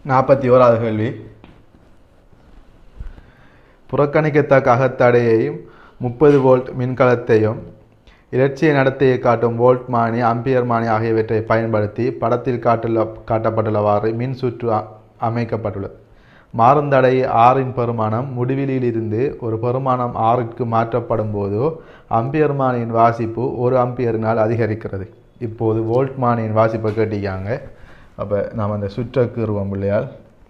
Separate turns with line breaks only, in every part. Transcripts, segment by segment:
நாற்பத்தி ஓராவது கேள்வி புறக்கணிக்கத்தக்க அகத்தடையையும் முப்பது வோல்ட் மின்கலத்தையும் இலட்சிய நடத்தையை காட்டும் வோல்ட் மானி அம்பியர் மானி ஆகியவற்றை பயன்படுத்தி படத்தில் காட்டுள்ள காட்டப்பட்டுள்ளவாறு மின் சுற்று அ- அமைக்கப்பட்டுள்ளது மாறுந்தடை ஆறின் பெருமானம் முடிவிலியிலிருந்து ஒரு பெருமானம் ஆறிற்கு மாற்றப்படும் போது அம்பியர் மானியின் வாசிப்பு ஒரு அம்பியரினால் அதிகரிக்கிறது இப்போது வோல்ட் மானியின் வாசிப்பை கேட்டிருக்காங்க அப்போ நாம் அந்த சுற்றக்குருவம் இல்லையால்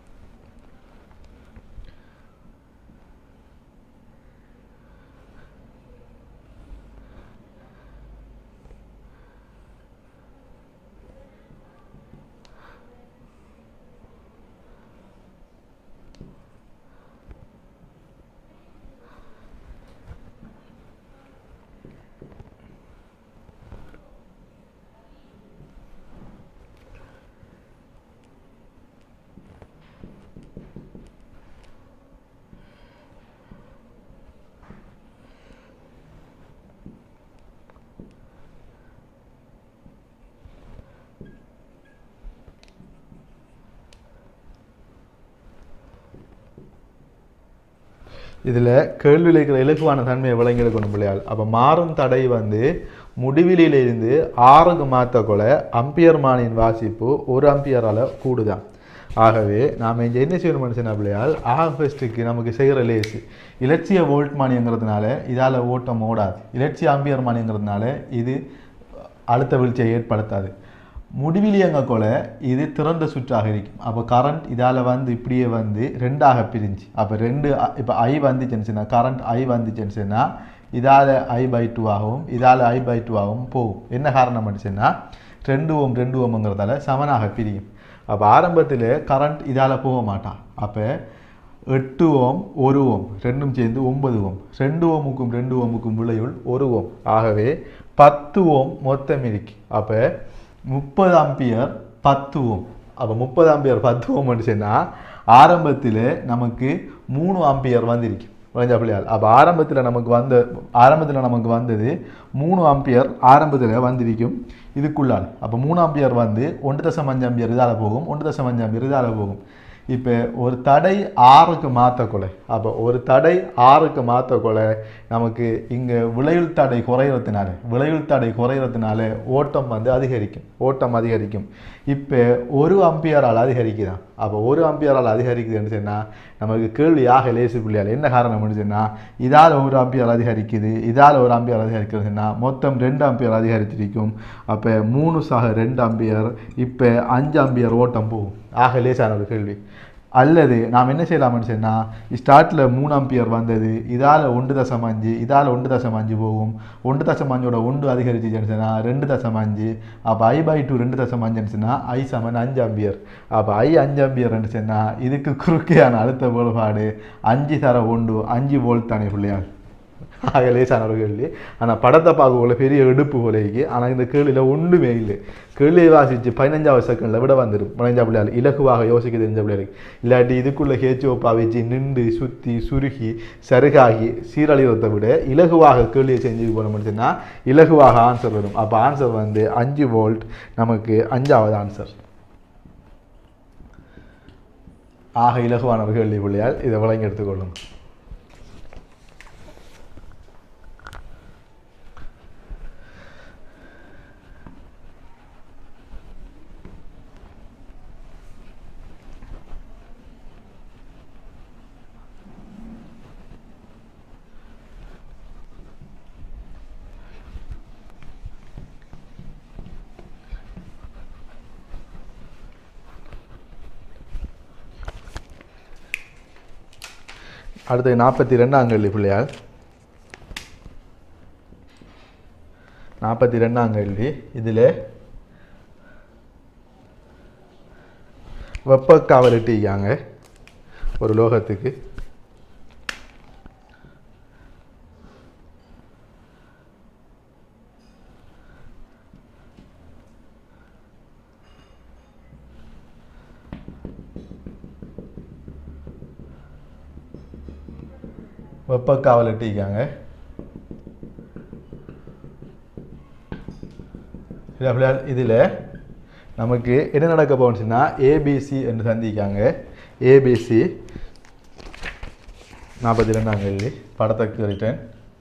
இதில் கேள்வியில் இருக்கிற இலகுவான தன்மையை விளங்கி எடுக்கணும் பிள்ளையால் அப்போ மாறும் தடை வந்து முடிவிலியிலிருந்து ஆறுக்கு மாற்றக்குள்ள அம்பியர் மானின் வாசிப்பு ஒரு அம்பியரால் கூடுதான் ஆகவே நாம் இங்கே என்ன செய்யணும் மனுஷனா பிள்ளையால் ஆக ஃபெஸ்ட்டுக்கு நமக்கு செய்கிற லேசு இலட்சிய வோல்ட் மானியங்கிறதுனால இதால் ஓட்டம் ஓடாது இலட்சிய அம்பியர் மானியங்கிறதுனால இது அழுத்த வீழ்ச்சியை ஏற்படுத்தாது முடிவிலியங்க கொலை இது திறந்த சுற்றாக இருக்கும் அப்போ கரண்ட் இதால் வந்து இப்படியே வந்து ரெண்டாக பிரிஞ்சு அப்போ ரெண்டு இப்போ ஐ வந்துச்சுன்னு சொன்னா கரண்ட் ஐ வந்துச்சுன்னு சொன்னா இதால் ஐ பை டூ ஆகவும் இதால் ஐ பை டூ ஆகவும் போகும் என்ன காரணம் சொன்னா ரெண்டு ஓம் ரெண்டு ஓம்ங்கிறதால சமனாக பிரியும் அப்போ ஆரம்பத்தில் கரண்ட் இதால் போக மாட்டான் அப்போ எட்டு ஓம் ஒரு ஓம் ரெண்டும் சேர்ந்து ஒன்பது ஓம் ரெண்டு ஓமுக்கும் ரெண்டு ஓமுக்கும் விளையுள் ஒரு ஓம் ஆகவே பத்து ஓம் மொத்தம் இருக்கு அப்போ முப்பது அம்பியர் பத்து ஓம் அப்போ முப்பது அம்பியர் பத்து ஓம்னு சொன்னால் ஆரம்பத்தில் நமக்கு மூணு அம்பியர் வந்திருக்கு விளைஞ்சா பிள்ளையால் அப்போ ஆரம்பத்தில் நமக்கு வந்த ஆரம்பத்தில் நமக்கு வந்தது மூணு அம்பியர் ஆரம்பத்தில் வந்திருக்கும் இதுக்குள்ளால் அப்போ மூணு அம்பியர் வந்து ஒன்று தசம் அஞ்சு அம்பியர் இதால் போகும் ஒன்று தசம் அஞ்சு அம்பியர் இதால் போகும் இப்போ ஒரு தடை ஆறுக்கு மாற்றக்கொலை அப்போ ஒரு தடை ஆறுக்கு மாற்றக்கொலை நமக்கு இங்கே விளையுள் தடை குறையிறதுனால விளையுள் தடை குறையிறதுனால ஓட்டம் வந்து அதிகரிக்கும் ஓட்டம் அதிகரிக்கும் இப்போ ஒரு அம்பியரால் அதிகரிக்குதான் அப்போ ஒரு அம்பியரால் அதிகரிக்குதுன்னு சொன்னால் நமக்கு கேள்வியாக லேசு பிள்ளையால் என்ன காரணம்னு சொன்னால் இதால் ஒரு அம்பியர் அதிகரிக்குது இதால் ஒரு அம்பியர் அதிகரிக்கிறதுன்னா மொத்தம் ரெண்டு அம்பியர் அதிகரிச்சிருக்கும் அப்போ மூணு சாக ரெண்டு அம்பியர் இப்போ அஞ்சு அம்பியர் ஓட்டம் போகும் ஆக லேசான ஒரு கேள்வி அல்லது நாம் என்ன செய்யலாம்னு சொன்னால் ஸ்டார்ட்டில் மூணு அம்பியர் வந்தது இதால் ஒன்று தசம் அஞ்சு இதால் ஒன்று தசம் அஞ்சு போகும் ஒன்று தசம் அஞ்சோட ஒன்று அதிகரிச்சுன்னு சொன்னால் ரெண்டு தசம் அஞ்சு அப்போ ஐ பை டூ ரெண்டு தசம் அஞ்சுன்னு சொன்னால் ஐ சமன் அஞ்சு அம்பியர் அப்போ ஐ அஞ்சு அம்பியர்னு சொன்னால் இதுக்கு குறுக்கையான அழுத்த வேறுபாடு அஞ்சு தர ஒன்று அஞ்சு வோல்ட் தானே பிள்ளையாள் ஆக லேசான ஒரு கேள்வி ஆனால் படத்தை பார்க்கக்குள்ள பெரிய எடுப்பு போலேக்கு ஆனால் இந்த கேள்வியில் ஒன்றுமே இல்லை கேள்வியை வாசித்து பதினஞ்சாவது செகண்டில் விட வந்துடும் பதினஞ்சா பிள்ளையாள் இலகுவாக யோசிக்க தெரிஞ்ச பிள்ளைகளுக்கு இல்லாட்டி இதுக்குள்ளே ஹேச்சுவப்பா வச்சு நின்று சுற்றி சுருகி சருகாகி சீரழிவத்தை விட இலகுவாக கேள்வியை செஞ்சு போனோம்னு சொன்னால் இலகுவாக ஆன்சர் வரும் அப்போ ஆன்சர் வந்து அஞ்சு வோல்ட் நமக்கு அஞ்சாவது ஆன்சர் ஆக இலகுவான ஒரு கேள்வி பிள்ளையால் இதை விளங்கி எடுத்துக்கொள்ளும் அடுத்து நாற்பத்தி ரெண்டாம் கேள்வி பிள்ளையால் நாற்பத்தி ரெண்டாம் கேள்வி இதில் வெப்பக்காவல் இட்டிருக்காங்க ஒரு லோகத்துக்கு வெப்பக்காவல் இட்டிருக்காங்க இதில் நமக்கு என்ன நடக்க போச்சுன்னா ஏபிசி என்று சந்திக்காங்க ஏபிசி நாற்பத்தி ரெண்டாம் கேள்வி படத்தை கீறிட்டேன்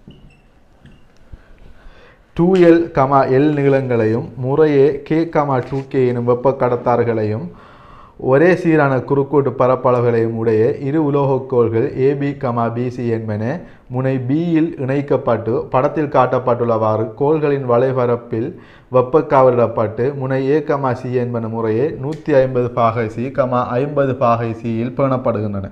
டூ எல் கமா எல் நீளங்களையும் முறையே கே கமா டூ கே எனும் வெப்ப கடத்தார்களையும் ஒரே சீரான குறுக்கோட்டு பரப்பளவுகளையும் உடைய இரு உலோகக்கோள்கள் ஏபி கமா பிசி என்பன முனை பியில் இணைக்கப்பட்டு படத்தில் காட்டப்பட்டுள்ளவாறு கோள்களின் வலைபரப்பில் வெப்பக்காவலிடப்பட்டு முனை ஏ கமா சி என்பன முறையே நூற்றி ஐம்பது பாகை சி கமா ஐம்பது பாகை சியில் பேணப்படுகின்றன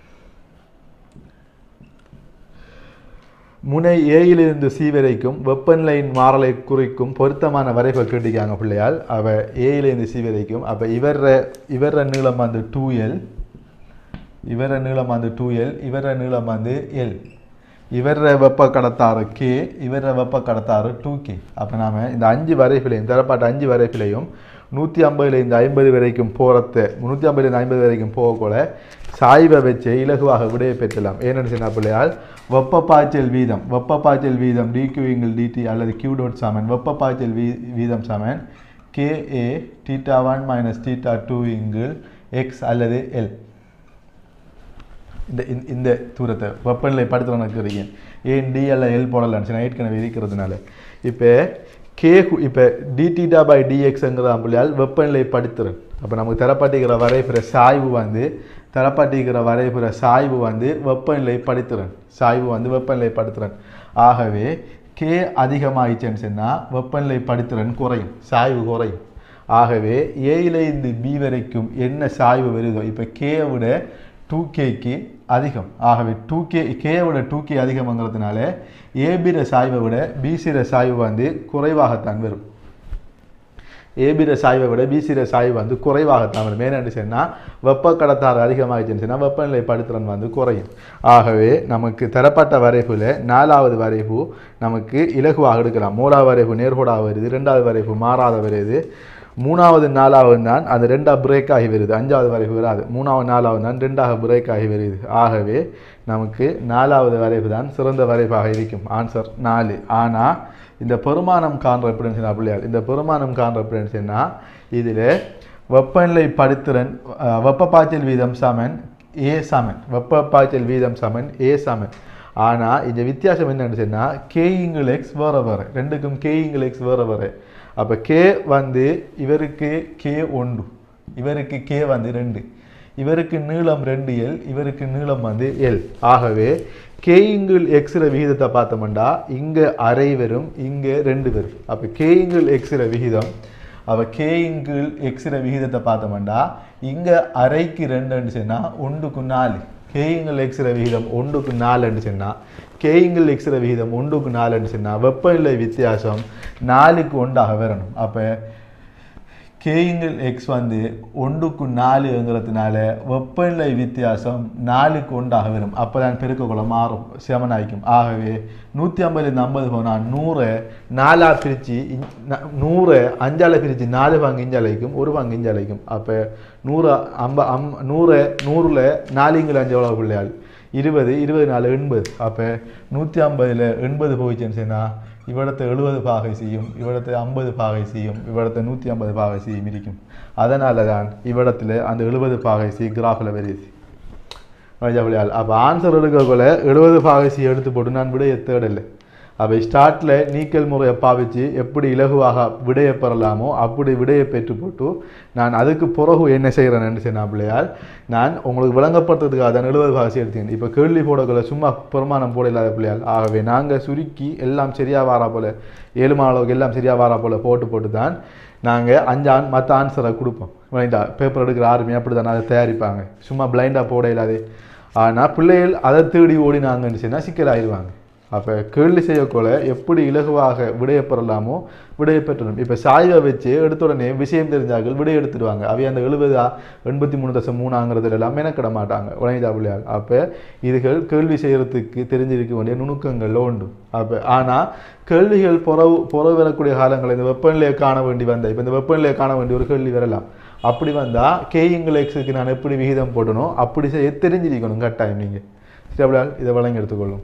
முனை ஏயிலிருந்து சி வரைக்கும் வெப்பநிலையின் மாறலை குறிக்கும் பொருத்தமான வரைவை கேட்டிருக்காங்க பிள்ளையால் அவ ஏயிலிருந்து சி வரைக்கும் அப்போ இவர இவர நீளம் வந்து டூ எல் இவர நீளம் வந்து டூ எல் இவர நீளம் வந்து எல் இவர வெப்ப கடத்தாறு கே இவர வெப்ப கடத்தாறு டூ கே அப்போ நாம் இந்த அஞ்சு வரைப்பிலையும் தரப்பாட்ட அஞ்சு வரைப்பிலையும் நூற்றி ஐம்பதுலேருந்து ஐம்பது வரைக்கும் போகிறத நூற்றி ஐம்பதுலேருந்து ஐம்பது வரைக்கும் போகக்கூட சாய்வை வச்சு இலகுவாக விடையை பெற்றலாம் ஏன்னு சொன்ன பிள்ளையால் வெப்ப பாய்ச்சல் வீதம் வெப்ப பாய்ச்சல் வீதம் டிக்யூவிங்கில் டிடி அல்லது கியூ டாட் சமன் வெப்ப பாய்ச்சல் வீ வீதம் சமன் K A theta one minus theta two இங்கிள் எக்ஸ் அல்லது எல் இந்த இந்த- இந்த தூரத்தை வெப்பநிலை படுத்துறவனுக்கு இருக்கீங்க ஏன் டி அல்ல எல் போடலான்னு நான் ஏற்கனவே இருக்கிறதுனால இப்போ கே இப்போ டிடிடா பை டிஎக்ஸுங்கிற பிள்ளையால் வெப்பநிலை படுத்துறன் அப்போ நமக்கு தரப்பட்டிருக்கிற வரைபுற சாய்வு வந்து தரப்பட்டிருக்கிற வரைபுற சாய்வு வந்து வெப்பநிலை படுத்துறன் சாய்வு வந்து வெப்பநிலை படுத்துறன் ஆகவே கே அதிகமாகிச்சுன்னு சொன்னால் வெப்பநிலை படுத்துறன் குறையும் சாய்வு குறையும் ஆகவே ஏயிலிருந்து பி வரைக்கும் என்ன சாய்வு வருதோ இப்போ கேயை விட டூ கேக்கு அதிகம் ஆகவே டூ கே கேயை விட டூ கே அதிகம்ங்கிறதுனால ஏபிர சாய்வை விட பிசிர சாய்வு வந்து குறைவாகத்தான் வரும் ஏபிர சாய்வை விட பிசிர சாய்வு வந்து குறைவாகத்தான் வரும் ஏன்னு சொன்னால் வெப்ப கடத்தாறு அதிகமாகிச்சுன்னு சொன்னால் வெப்பநிலை படுத்திறன் வந்து குறையும் ஆகவே நமக்கு தரப்பட்ட வரைப்புல நாலாவது வரைப்பு நமக்கு இலகுவாக எடுக்கலாம் மூணாவது வரைப்பு நேர்கோடாக வருது ரெண்டாவது வரைப்பு மாறாத வருது மூணாவது நாலாவது தான் அது ரெண்டாக பிரேக் ஆகி வருது அஞ்சாவது வரைப்பு வராது மூணாவது நாலாவது தான் ரெண்டாக பிரேக் ஆகி வருது ஆகவே நமக்கு நாலாவது வரைப்பு தான் சிறந்த வரைப்பாக இருக்கும் ஆன்சர் நாலு ஆனால் இந்த பெருமானம் காண்ற எப்படின்னு சொன்னா பிள்ளையார் இந்த பெருமானம் காண்ற எப்படின்னு சொன்னால் இதில் வெப்பநிலை படுத்திறன் அஹ், வெப்ப பாய்ச்சல் வீதம் சமன் ஏ சமன் வெப்ப பாய்ச்சல் வீதம் சமன் ஏ சமன் ஆனால் இந்த வித்தியாசம் என்னன்னு சொன்னால் கே இங்கிள் எக்ஸ் வேறு வேறு ரெண்டுக்கும் கே இங்கிள் எக்ஸ் வேறு வேறு அப்போ கே வந்து இவருக்கு கே ஒன்று இவருக்கு கே வந்து ரெண்டு இவருக்கு நீளம் ரெண்டு எல் இவருக்கு நீளம் வந்து எல் ஆகவே கே இங்கிள் எக்ஸிற விகிதத்தை பார்த்தோம்னா இங்கே அரை வரும் இங்கே ரெண்டு வரும் அப்போ கே இங்கிள் எக்ஸிற விகிதம் அவ கே இங்கிள் எக்ஸிற விகிதத்தை பார்த்தோம்னா இங்கே அரைக்கு ரெண்டுன்னு சொன்னால் ஒன்றுக்கு நாலு கே இங்கிள் எக்ஸிற விகிதம் ஒன்றுக்கு நாலுன்னு சொன்னால் கே இங்கிள் எக்ஸிற விகிதம் ஒன்றுக்கு நாலுன்னு சொன்னால் வெப்பநிலை வித்தியாசம் நாலுக்கு ஒன்றாக வரணும் அப்போ கேயிங்கிள் எக்ஸ் வந்து ஒன்றுக்கு நாலுங்கிறதுனால வெப்பநிலை வித்தியாசம் நாலுக்கு ஒன்றாக வரும் அப்போ தான் பெருக்கக்குள்ள மாறும் செமனாய்க்கும் ஆகவே நூற்றி ஐம்பதுலேருந்து ஐம்பது போனால் நூறை நாலாக பிரித்து நூறை அஞ்சால பிரித்து நாலு பங்கு இஞ்சலைக்கும் ஒரு பங்கு இஞ்சலைக்கும் அப்போ நூறு ஐம்ப அம் நூறை நூறில் நாலுங்கில் அஞ்சு எவ்வளோ பிள்ளையாள் இருபது இருபது நாலு எண்பது அப்போ நூற்றி ஐம்பதில் எண்பது போயிடுச்சுன்னு சொன்னால் இவ்விடத்தை எழுபது பாகை செய்யும் இவ்விடத்தை ஐம்பது பாகை செய்யும் இவ்விடத்தை நூற்றி ஐம்பது பாகை செய்யும் இருக்கும் அதனால தான் இவ்விடத்தில் அந்த எழுபது பாகை சி கிராஃபில் வருது வழியாள் அப்போ ஆன்சர் எடுக்கக்குள்ள எழுபது பாகை சி எடுத்து போட்டு நான் விடைய தேடலை அப்போ ஸ்டார்ட்டில் நீக்கல் முறையை பாவிச்சு எப்படி இலகுவாக விடையை பெறலாமோ அப்படி விடையை பெற்று போட்டு நான் அதுக்கு பிறகு என்ன செய்கிறேன்னு சொன்னா பிள்ளையால் நான் உங்களுக்கு விளங்கப்படுறதுக்காக தான் எழுபது பாகசி எடுத்தேன் இப்போ கேள்வி போடக்குள்ள சும்மா பெருமானம் போட இல்லாத பிள்ளையால் ஆகவே நாங்கள் சுருக்கி எல்லாம் சரியாக வாரா போல ஏழு அளவுக்கு எல்லாம் சரியாக வாரா போல போட்டு போட்டு தான் நாங்கள் அஞ்சு ஆன் மற்ற ஆன்சரை கொடுப்போம் ரைட்டா பேப்பர் எடுக்கிற ஆர்மி அப்படி தான் அதை தயாரிப்பாங்க சும்மா பிளைண்டாக போட இல்லாது ஆனால் பிள்ளைகள் அதை தேடி ஓடினாங்கன்னு சொன்னால் சிக்கலாயிருவாங்க அப்போ கேள்வி செய்யக்கொள்ள எப்படி இலகுவாக விடையை பெறலாமோ விடையை பெற்றணும் இப்போ சாய்வை வச்சு எடுத்த உடனே விஷயம் தெரிஞ்சார்கள் விடை எடுத்துடுவாங்க அவை அந்த எழுபதா எண்பத்தி மூணு தசம் மூணாங்கிறதுல எல்லாம் மெனக்கிட மாட்டாங்க உடனே பிள்ளையால் அப்போ இதுகள் கேள்வி செய்யறதுக்கு தெரிஞ்சிருக்க வேண்டிய நுணுக்கங்கள் உண்டு அப்போ ஆனால் கேள்விகள் புறவு புறவு வரக்கூடிய காலங்களில் இந்த வெப்பநிலையை காண வேண்டி வந்த இப்போ இந்த வெப்பநிலையை காண வேண்டிய ஒரு கேள்வி வரலாம் அப்படி வந்தால் கேயிங்கள் எக்ஸுக்கு நான் எப்படி விகிதம் போடணும் அப்படி செய்ய தெரிஞ்சிருக்கணும் கட்டாயம் நீங்கள் சரி அப்படியால் இதை வழங்கி எடுத்துக்கொள்ளும்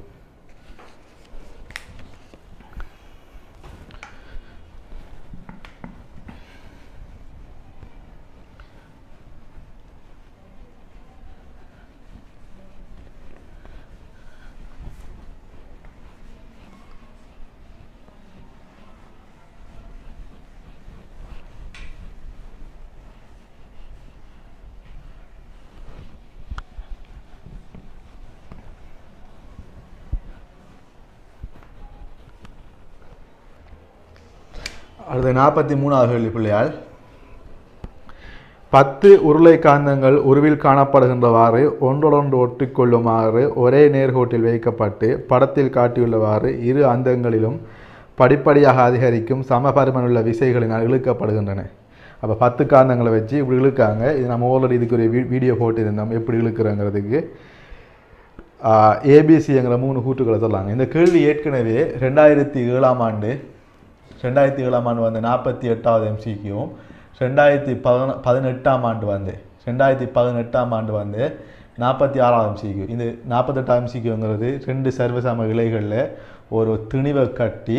அடுத்து நாற்பத்தி மூணாவது கேள்வி பிள்ளையால் பத்து உருளை காந்தங்கள் உருவில் காணப்படுகின்றவாறு ஒன்றொடொன்று ஒட்டிக்கொள்ளுமாறு ஒரே நேர்கோட்டில் வைக்கப்பட்டு படத்தில் காட்டியுள்ளவாறு இரு அந்தங்களிலும் படிப்படியாக அதிகரிக்கும் சமபருமனுள்ள விசைகளினால் இழுக்கப்படுகின்றன அப்போ பத்து காந்தங்களை வச்சு இப்படி இழுக்காங்க இது நம்ம ஆல்ரெடி இதுக்கு ஒரு வீ- வீடியோ போட்டிருந்தோம் எப்படி இழுக்கிறோங்கிறதுக்கு ஏபிசிங்கிற மூணு கூட்டுகளை சொல்லாங்க இந்த கேள்வி ஏற்கனவே ரெண்டாயிரத்தி ஏழாம் ஆண்டு ரெண்டாயிரத்தி ஏழாம் ஆண்டு வந்து நாற்பத்தி எட்டாவது எம்சிக்கும் ரெண்டாயிரத்தி பதின பதினெட்டாம் ஆண்டு வந்து ரெண்டாயிரத்தி பதினெட்டாம் ஆண்டு வந்து நாற்பத்தி ஆறாவது எம்சிக்கு இந்த நாற்பத்தெட்டாம் எம்சிக்குங்கிறது ரெண்டு சர்வசம இலைகளில் ஒரு திணிவை கட்டி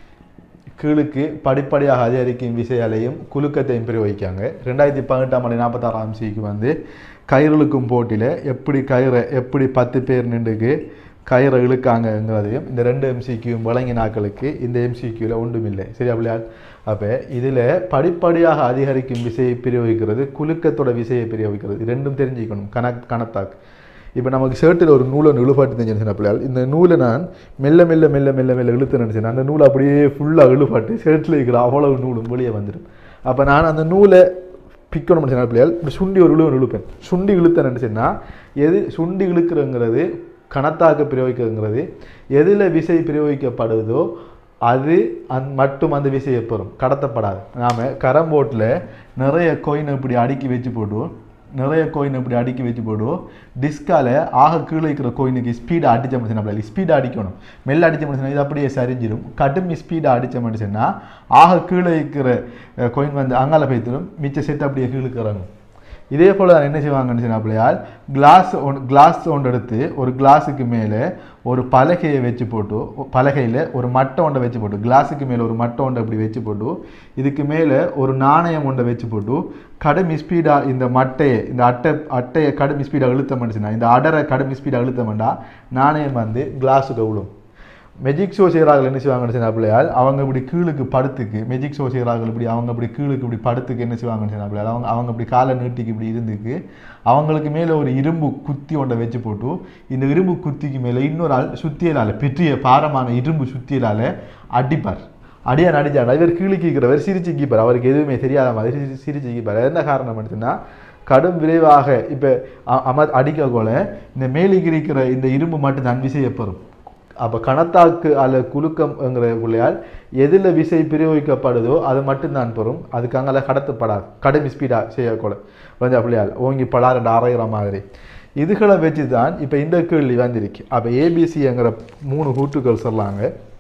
கீழுக்கு படிப்படியாக அதிகரிக்கும் விசையாலையும் குலுக்கத்தையும் பிரயோகிக்காங்க ரெண்டாயிரத்தி பதினெட்டாம் ஆண்டு நாற்பத்தாறாம் சிக்கு வந்து கயிறுழுக்கும் போட்டியில் எப்படி கயிறை எப்படி பத்து பேர் நின்றுக்கு கயிறை இழுக்காங்கங்கிறதையும் இந்த ரெண்டு எம்சிக்யூவும் வழங்கினாக்களுக்கு இந்த எம்சிக்யூவில் ஒன்றும் இல்லை சரியா பிள்ளையார் அப்போ இதில் படிப்படியாக அதிகரிக்கும் விசையை பிரயோகிக்கிறது குலுக்கத்தோட விசையை பிரயோகிக்கிறது இது ரெண்டும் தெரிஞ்சுக்கணும் கணக் கணத்தாக்கு இப்போ நமக்கு ஷர்ட்டில் ஒரு நூலை இழுபாட்டு தெரிஞ்சு பிள்ளையால் இந்த நூலை நான் மெல்ல மெல்ல மெல்ல மெல்ல மெல்ல இழுத்து நினச்சேன் அந்த நூலை அப்படியே ஃபுல்லாக இழுபாட்டு ஷர்ட்டில் இருக்கிற அவ்வளவு நூலும் வெளியே வந்துடும் அப்போ நான் அந்த நூலை பிக்கணும் நினச்சேன் பிள்ளையால் இப்படி சுண்டி ஒரு இழுவன் இழுப்பேன் சுண்டி இழுத்த நினச்சேன்னா எது சுண்டி இழுக்கிறங்கிறது கணத்தாக்க பிரயோகிக்கிறதுங்கிறது எதில் விசை பிரயோகிக்கப்படுதோ அது அந் மட்டும் அந்த விசையை பெறும் கடத்தப்படாது நாம் கரம்போட்டில் நிறைய கோயினை இப்படி அடுக்கி வச்சு போட்டுவோம் நிறைய கோயின் இப்படி அடுக்கி வச்சு போடுவோம் டிஸ்கால ஆக கீழே இருக்கிற கோயினுக்கு ஸ்பீடாக அடிச்ச மனுஷன் அப்படி ஸ்பீடாக அடிக்கணும் மெல்ல அடிச்ச மனுஷன் இது அப்படியே சரிஞ்சிடும் கடும் ஸ்பீடாக அடிச்ச மனுஷன்னா ஆக கீழே இருக்கிற கோயின் வந்து அங்கால போய்த்திடும் மிச்ச செட் அப்படியே கீழுக்கிறாங்க இதே போல் தான் என்ன செய்வாங்கன்னு சொன்னாப்பிள்ளையால் கிளாஸ் ஒன் கிளாஸ் ஒன்று எடுத்து ஒரு கிளாஸுக்கு மேலே ஒரு பலகையை வச்சு போட்டு பலகையில் ஒரு மட்டை ஒன்றை வச்சு போட்டு கிளாஸுக்கு மேலே ஒரு மட்டை ஒன்றை அப்படி வச்சு போட்டு இதுக்கு மேலே ஒரு நாணயம் ஒன்றை வச்சு போட்டு கடும் ஸ்பீடாக இந்த மட்டையை இந்த அட்டை அட்டையை கடும் ஸ்பீடாக இழுத்த மாட்டுச்சுன்னா இந்த அடரை கடும் ஸ்பீடாக இழுத்த மாட்டா நாணயம் வந்து கிளாஸுக்கு விழும் மெஜிக் ஷோ செய்கிறார்கள் என்ன செய்வாங்கன்னு சொன்னா பிள்ளையால் அவங்க இப்படி கீழுக்கு படுத்துக்கு மெஜிக் ஷோ செய்கிறார்கள் இப்படி அவங்க இப்படி கீழுக்கு இப்படி படுத்துக்கு என்ன செய்வாங்கன்னு சொன்னா பிள்ளையால் அவங்க அவங்க இப்படி காலை நீட்டிக்கு இப்படி இருந்துக்கு அவங்களுக்கு மேலே ஒரு இரும்பு குத்தி ஒன்றை வச்சு போட்டு இந்த இரும்பு குத்திக்கு மேலே இன்னொரு ஆள் சுத்தியலால் பெற்றிய பாரமான இரும்பு சுத்தியலால் அடிப்பார் அடியா நடிச்சார் இவர் கீழுக்கிக்கிறவர் சிரிச்சு கீப்பார் அவருக்கு எதுவுமே தெரியாத மாதிரி சிரி- சிரிச்சு கீப்பார் என்ன காரணம் எடுத்துன்னா கடும் விரைவாக இப்போ அம அடிக்க போல இந்த மேலிகிரிக்கிற இந்த இரும்பு மட்டும் தான் விசையப்பெறும் அப்போ கணத்தாக்கு அல்ல குலுக்கம்ங்கிற பிள்ளையால் எதில் விசை பிரயோகிக்கப்படுதோ அது மட்டும்தான் பெறும் அதுக்கு அங்கே கடத்தப்படாது கடும் ஸ்பீடாக செய்யக்கூட கொஞ்சம் பிள்ளையால் ஓங்கி படார் ரெண்டு அரைகிற மாதிரி இதுகளை வச்சு தான் இப்போ இந்த கேள்வி வந்திருக்கு அப்போ ஏபிசிங்கிற மூணு கூட்டுகள் சொல்லாங்க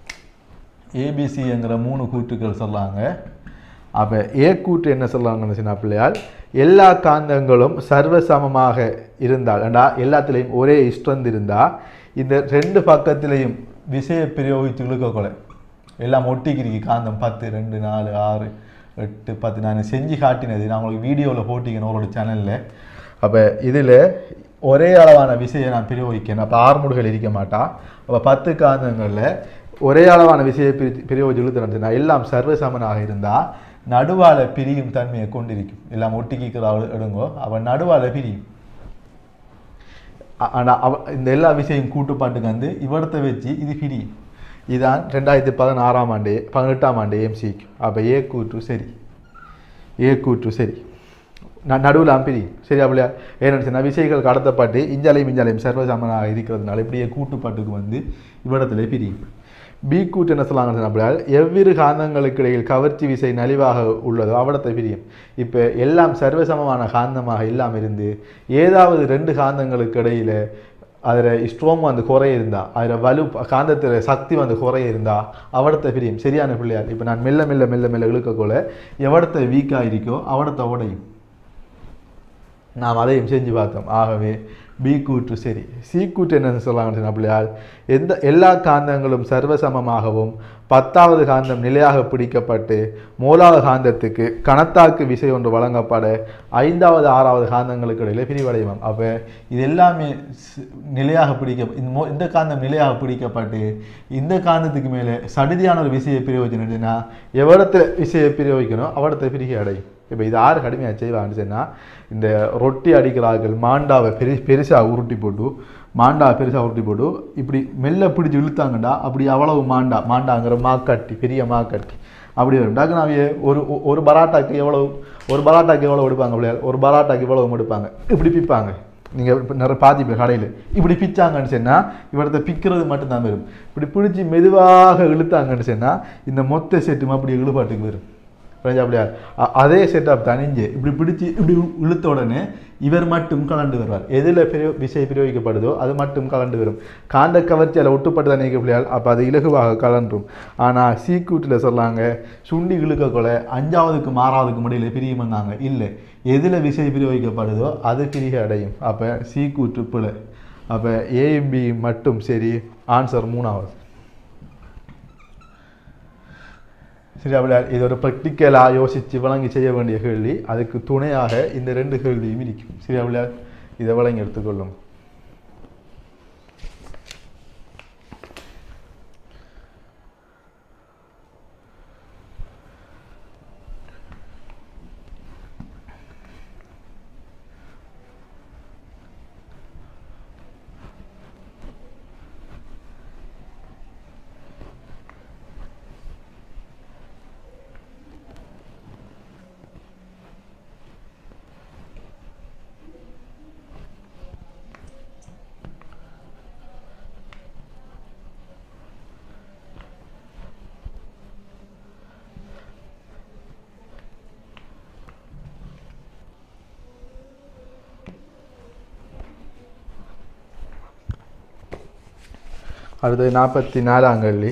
ஏபிசிங்கிற மூணு கூட்டுகள் சொல்லாங்க அப்போ ஏ கூட்டு என்ன சொல்லுவாங்கன்னு சொன்னா பிள்ளையால் எல்லா காந்தங்களும் சர்வசமமாக இருந்தால் ஏண்டா எல்லாத்துலேயும் ஒரே ஸ்ட்ரென்த் இருந்தால் இந்த ரெண்டு பக்கத்துலேயும் விசையை பிரயோகித்து இழுக்கக்கூட எல்லாம் ஒட்டிக்கிருக்கு காந்தம் பத்து ரெண்டு நாலு ஆறு எட்டு பத்து நான் செஞ்சு காட்டினது நான் உங்களுக்கு வீடியோவில் போட்டிக்கணும் உங்களோட சேனலில் அப்போ இதில் ஒரே அளவான விசையை நான் பிரயோகிக்கணும் அப்போ ஆறுமுடுகள் இருக்க மாட்டா அப்போ பத்து காந்தங்களில் ஒரே அளவான விசையை பிரி பிரயோகிச்சு இழுத்துனா எல்லாம் சர்வசமனாக இருந்தால் நடுவால பிரியும் தன்மையை கொண்டிருக்கும் எல்லாம் ஒட்டிக்கிக்கிற எடுங்கோ அவன் நடுவால பிரியும் ஆனால் அவ இந்த எல்லா விஷயம் கூட்டுப்பாட்டுக்கு வந்து இவடத்தை வச்சு இது பிரியும் இதான் ரெண்டாயிரத்தி பதினாறாம் ஆண்டு பதினெட்டாம் ஆண்டு எம்சிக்கு அப்போ ஏ கூட்டு சரி ஏ கூட்டு சரி நான் நடுவில் அம்பிரி சரி அப்படியா ஏன்னு சொன்னால் விசைகள் கடத்தப்பட்டு இஞ்சாலையும் இஞ்சாலையும் சர்வசமனாக இருக்கிறதுனால இப்படியே கூட்டுப்பாட்டுக்கு வந்து இவ்விடத்துல பிரியும் பி கூட்டு என்ன சொல்லுவாங்கன்னு அப்படியா எவ்விரு காந்தங்களுக்கு இடையில் கவர்ச்சி விசை நலிவாக உள்ளதோ அவிடத்தை பிரியும் இப்போ எல்லாம் சர்வசமமான காந்தமாக இல்லாமல் இருந்து ஏதாவது ரெண்டு காந்தங்களுக்கு இடையில அதில் ஸ்ட்ரோம் வந்து குறைய இருந்தா அதில் வலு காந்தத்தில் சக்தி வந்து குறைய இருந்தா அவடத்தை பிரியும் சரியான பிள்ளையார் இப்போ நான் மெல்ல மெல்ல மெல்ல மெல்ல இழுக்கக்குள்ள எவடத்தை வீக்காக இருக்கோ அவடத்தை உடையும் நாம் அதையும் செஞ்சு பார்த்தோம் ஆகவே பி கூற்று சரி சி கூற்று என்ன சொல்லாங்கன்னு சொன்னா பிள்ளையால் எந்த எல்லா காந்தங்களும் சர்வசமமாகவும் பத்தாவது காந்தம் நிலையாக பிடிக்கப்பட்டு மூலாவது காந்தத்துக்கு கணத்தாக்கு விசை ஒன்று வழங்கப்பட ஐந்தாவது ஆறாவது காந்தங்களுக்கு இடையில பிரிவடையும் அப்போ இது எல்லாமே ஸ்- நிலையாக பிடிக்க இந்த மோ இந்த காந்தம் நிலையாக பிடிக்கப்பட்டு இந்த காந்தத்துக்கு மேலே சடுதியான ஒரு விசையை பிரயோஜனம் எவ்வளத்தில் விசையை பிரயோகிக்கணும் அவ்வளத்தை பிரிகை அடையும் இப்போ இது யார் கடுமையாக செய்வாங்கன்னு சொன்னால் இந்த ரொட்டி அடிக்கிறார்கள் மாண்டாவை பெரு பெருசாக உருட்டி போட்டு மாண்டா பெருசாக உருட்டி போட்டு இப்படி மெல்ல பிடிச்சி இழுத்தாங்கண்டா அப்படி அவ்வளவு மாண்டா மாண்டாங்கிற மாக்கட்டி பெரிய மாக்கட்டி அப்படி வரும் டக்குன்னு அவைய ஒரு ஒ- ஒரு பராட்டாக்கு எவ்வளவு ஒரு பராட்டாக்கு எவ்வளவு எடுப்பாங்க பிள்ளையார் ஒரு பராட்டாக்கு இவ்வளவு எடுப்பாங்க இப்படி பிப்பாங்க நீங்கள் இப்போ நிறைய பார்த்திப்ப கடையில் இப்படி பிச்சாங்கன்னு சொன்னால் இவரத்தை பிக்கிறது மட்டும்தான் வரும் இப்படி பிடிச்சி மெதுவாக இழுத்தாங்கன்னு சொன்னால் இந்த மொத்த செட்டும் அப்படி இழுபாட்டுக்கு வரும் புரிஞ்சா அப்படியா அ- அதே செட்டப் தனிஞ்சு இப்படி பிடிச்சி இப்படி இழு- இழுத்த உடனே இவர் மட்டும் கலண்டு வருவார் எதில் பிரிய விசை பிரயோகிக்கப்படுதோ அது மட்டும் கலண்டு வரும் காந்த கவர்ச்சியால் ஒட்டுப்பட்டு தான் நீக்க பிள்ளையால் அப்போ அது இலகுவாக கலன்றும் ஆனால் சீக்கூட்டில் சொல்லாங்க சுண்டி இழுக்க கொலை அஞ்சாவதுக்கு ஆறாவதுக்கு முடியல பிரியுமன்னாங்க இல்லை எதில் விசை பிரயோகிக்கப்படுதோ அது பிரிக அடையும் அப்போ சீக்கூற்று பிழை அப்போ ஏஎம்பி மட்டும் சரி ஆன்சர் மூணாவது சரி அவள இது ஒரு ப்ராக்டிக்கலாக யோசித்து வழங்கி செய்ய வேண்டிய கேள்வி அதுக்கு துணையாக இந்த ரெண்டு கேள்வியும் இருக்கும் சரி அவள இதை வழங்கி எடுத்துக்கொள்ளும் அடுத்தது நாற்பத்தி நாலாம் கேள்வி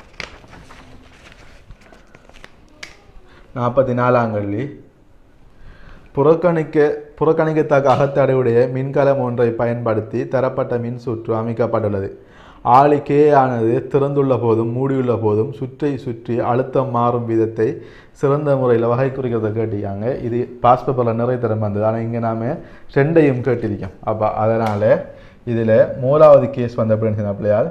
நாற்பத்தி நாலாம் கேள்வி புறக்கணிக்க புறக்கணிக்கத்தக்க அகத்தடையுடைய மின்கலம் ஒன்றை பயன்படுத்தி தரப்பட்ட மின் சுற்று அமைக்கப்பட்டுள்ளது ஆளி கே ஆனது திறந்துள்ள போதும் மூடியுள்ள போதும் சுற்றி சுற்றி அழுத்தம் மாறும் விதத்தை சிறந்த முறையில் வகை குறிக்கிறத கேட்டிருக்காங்க இது பாஸ் பேப்பரில் நிறைய தரம் வந்தது ஆனால் இங்கே நாம் ரெண்டையும் கேட்டிருக்கோம் அப்போ அதனால் இதில் மூணாவது கேஸ் வந்த அப்படின்னு பிள்ளையால்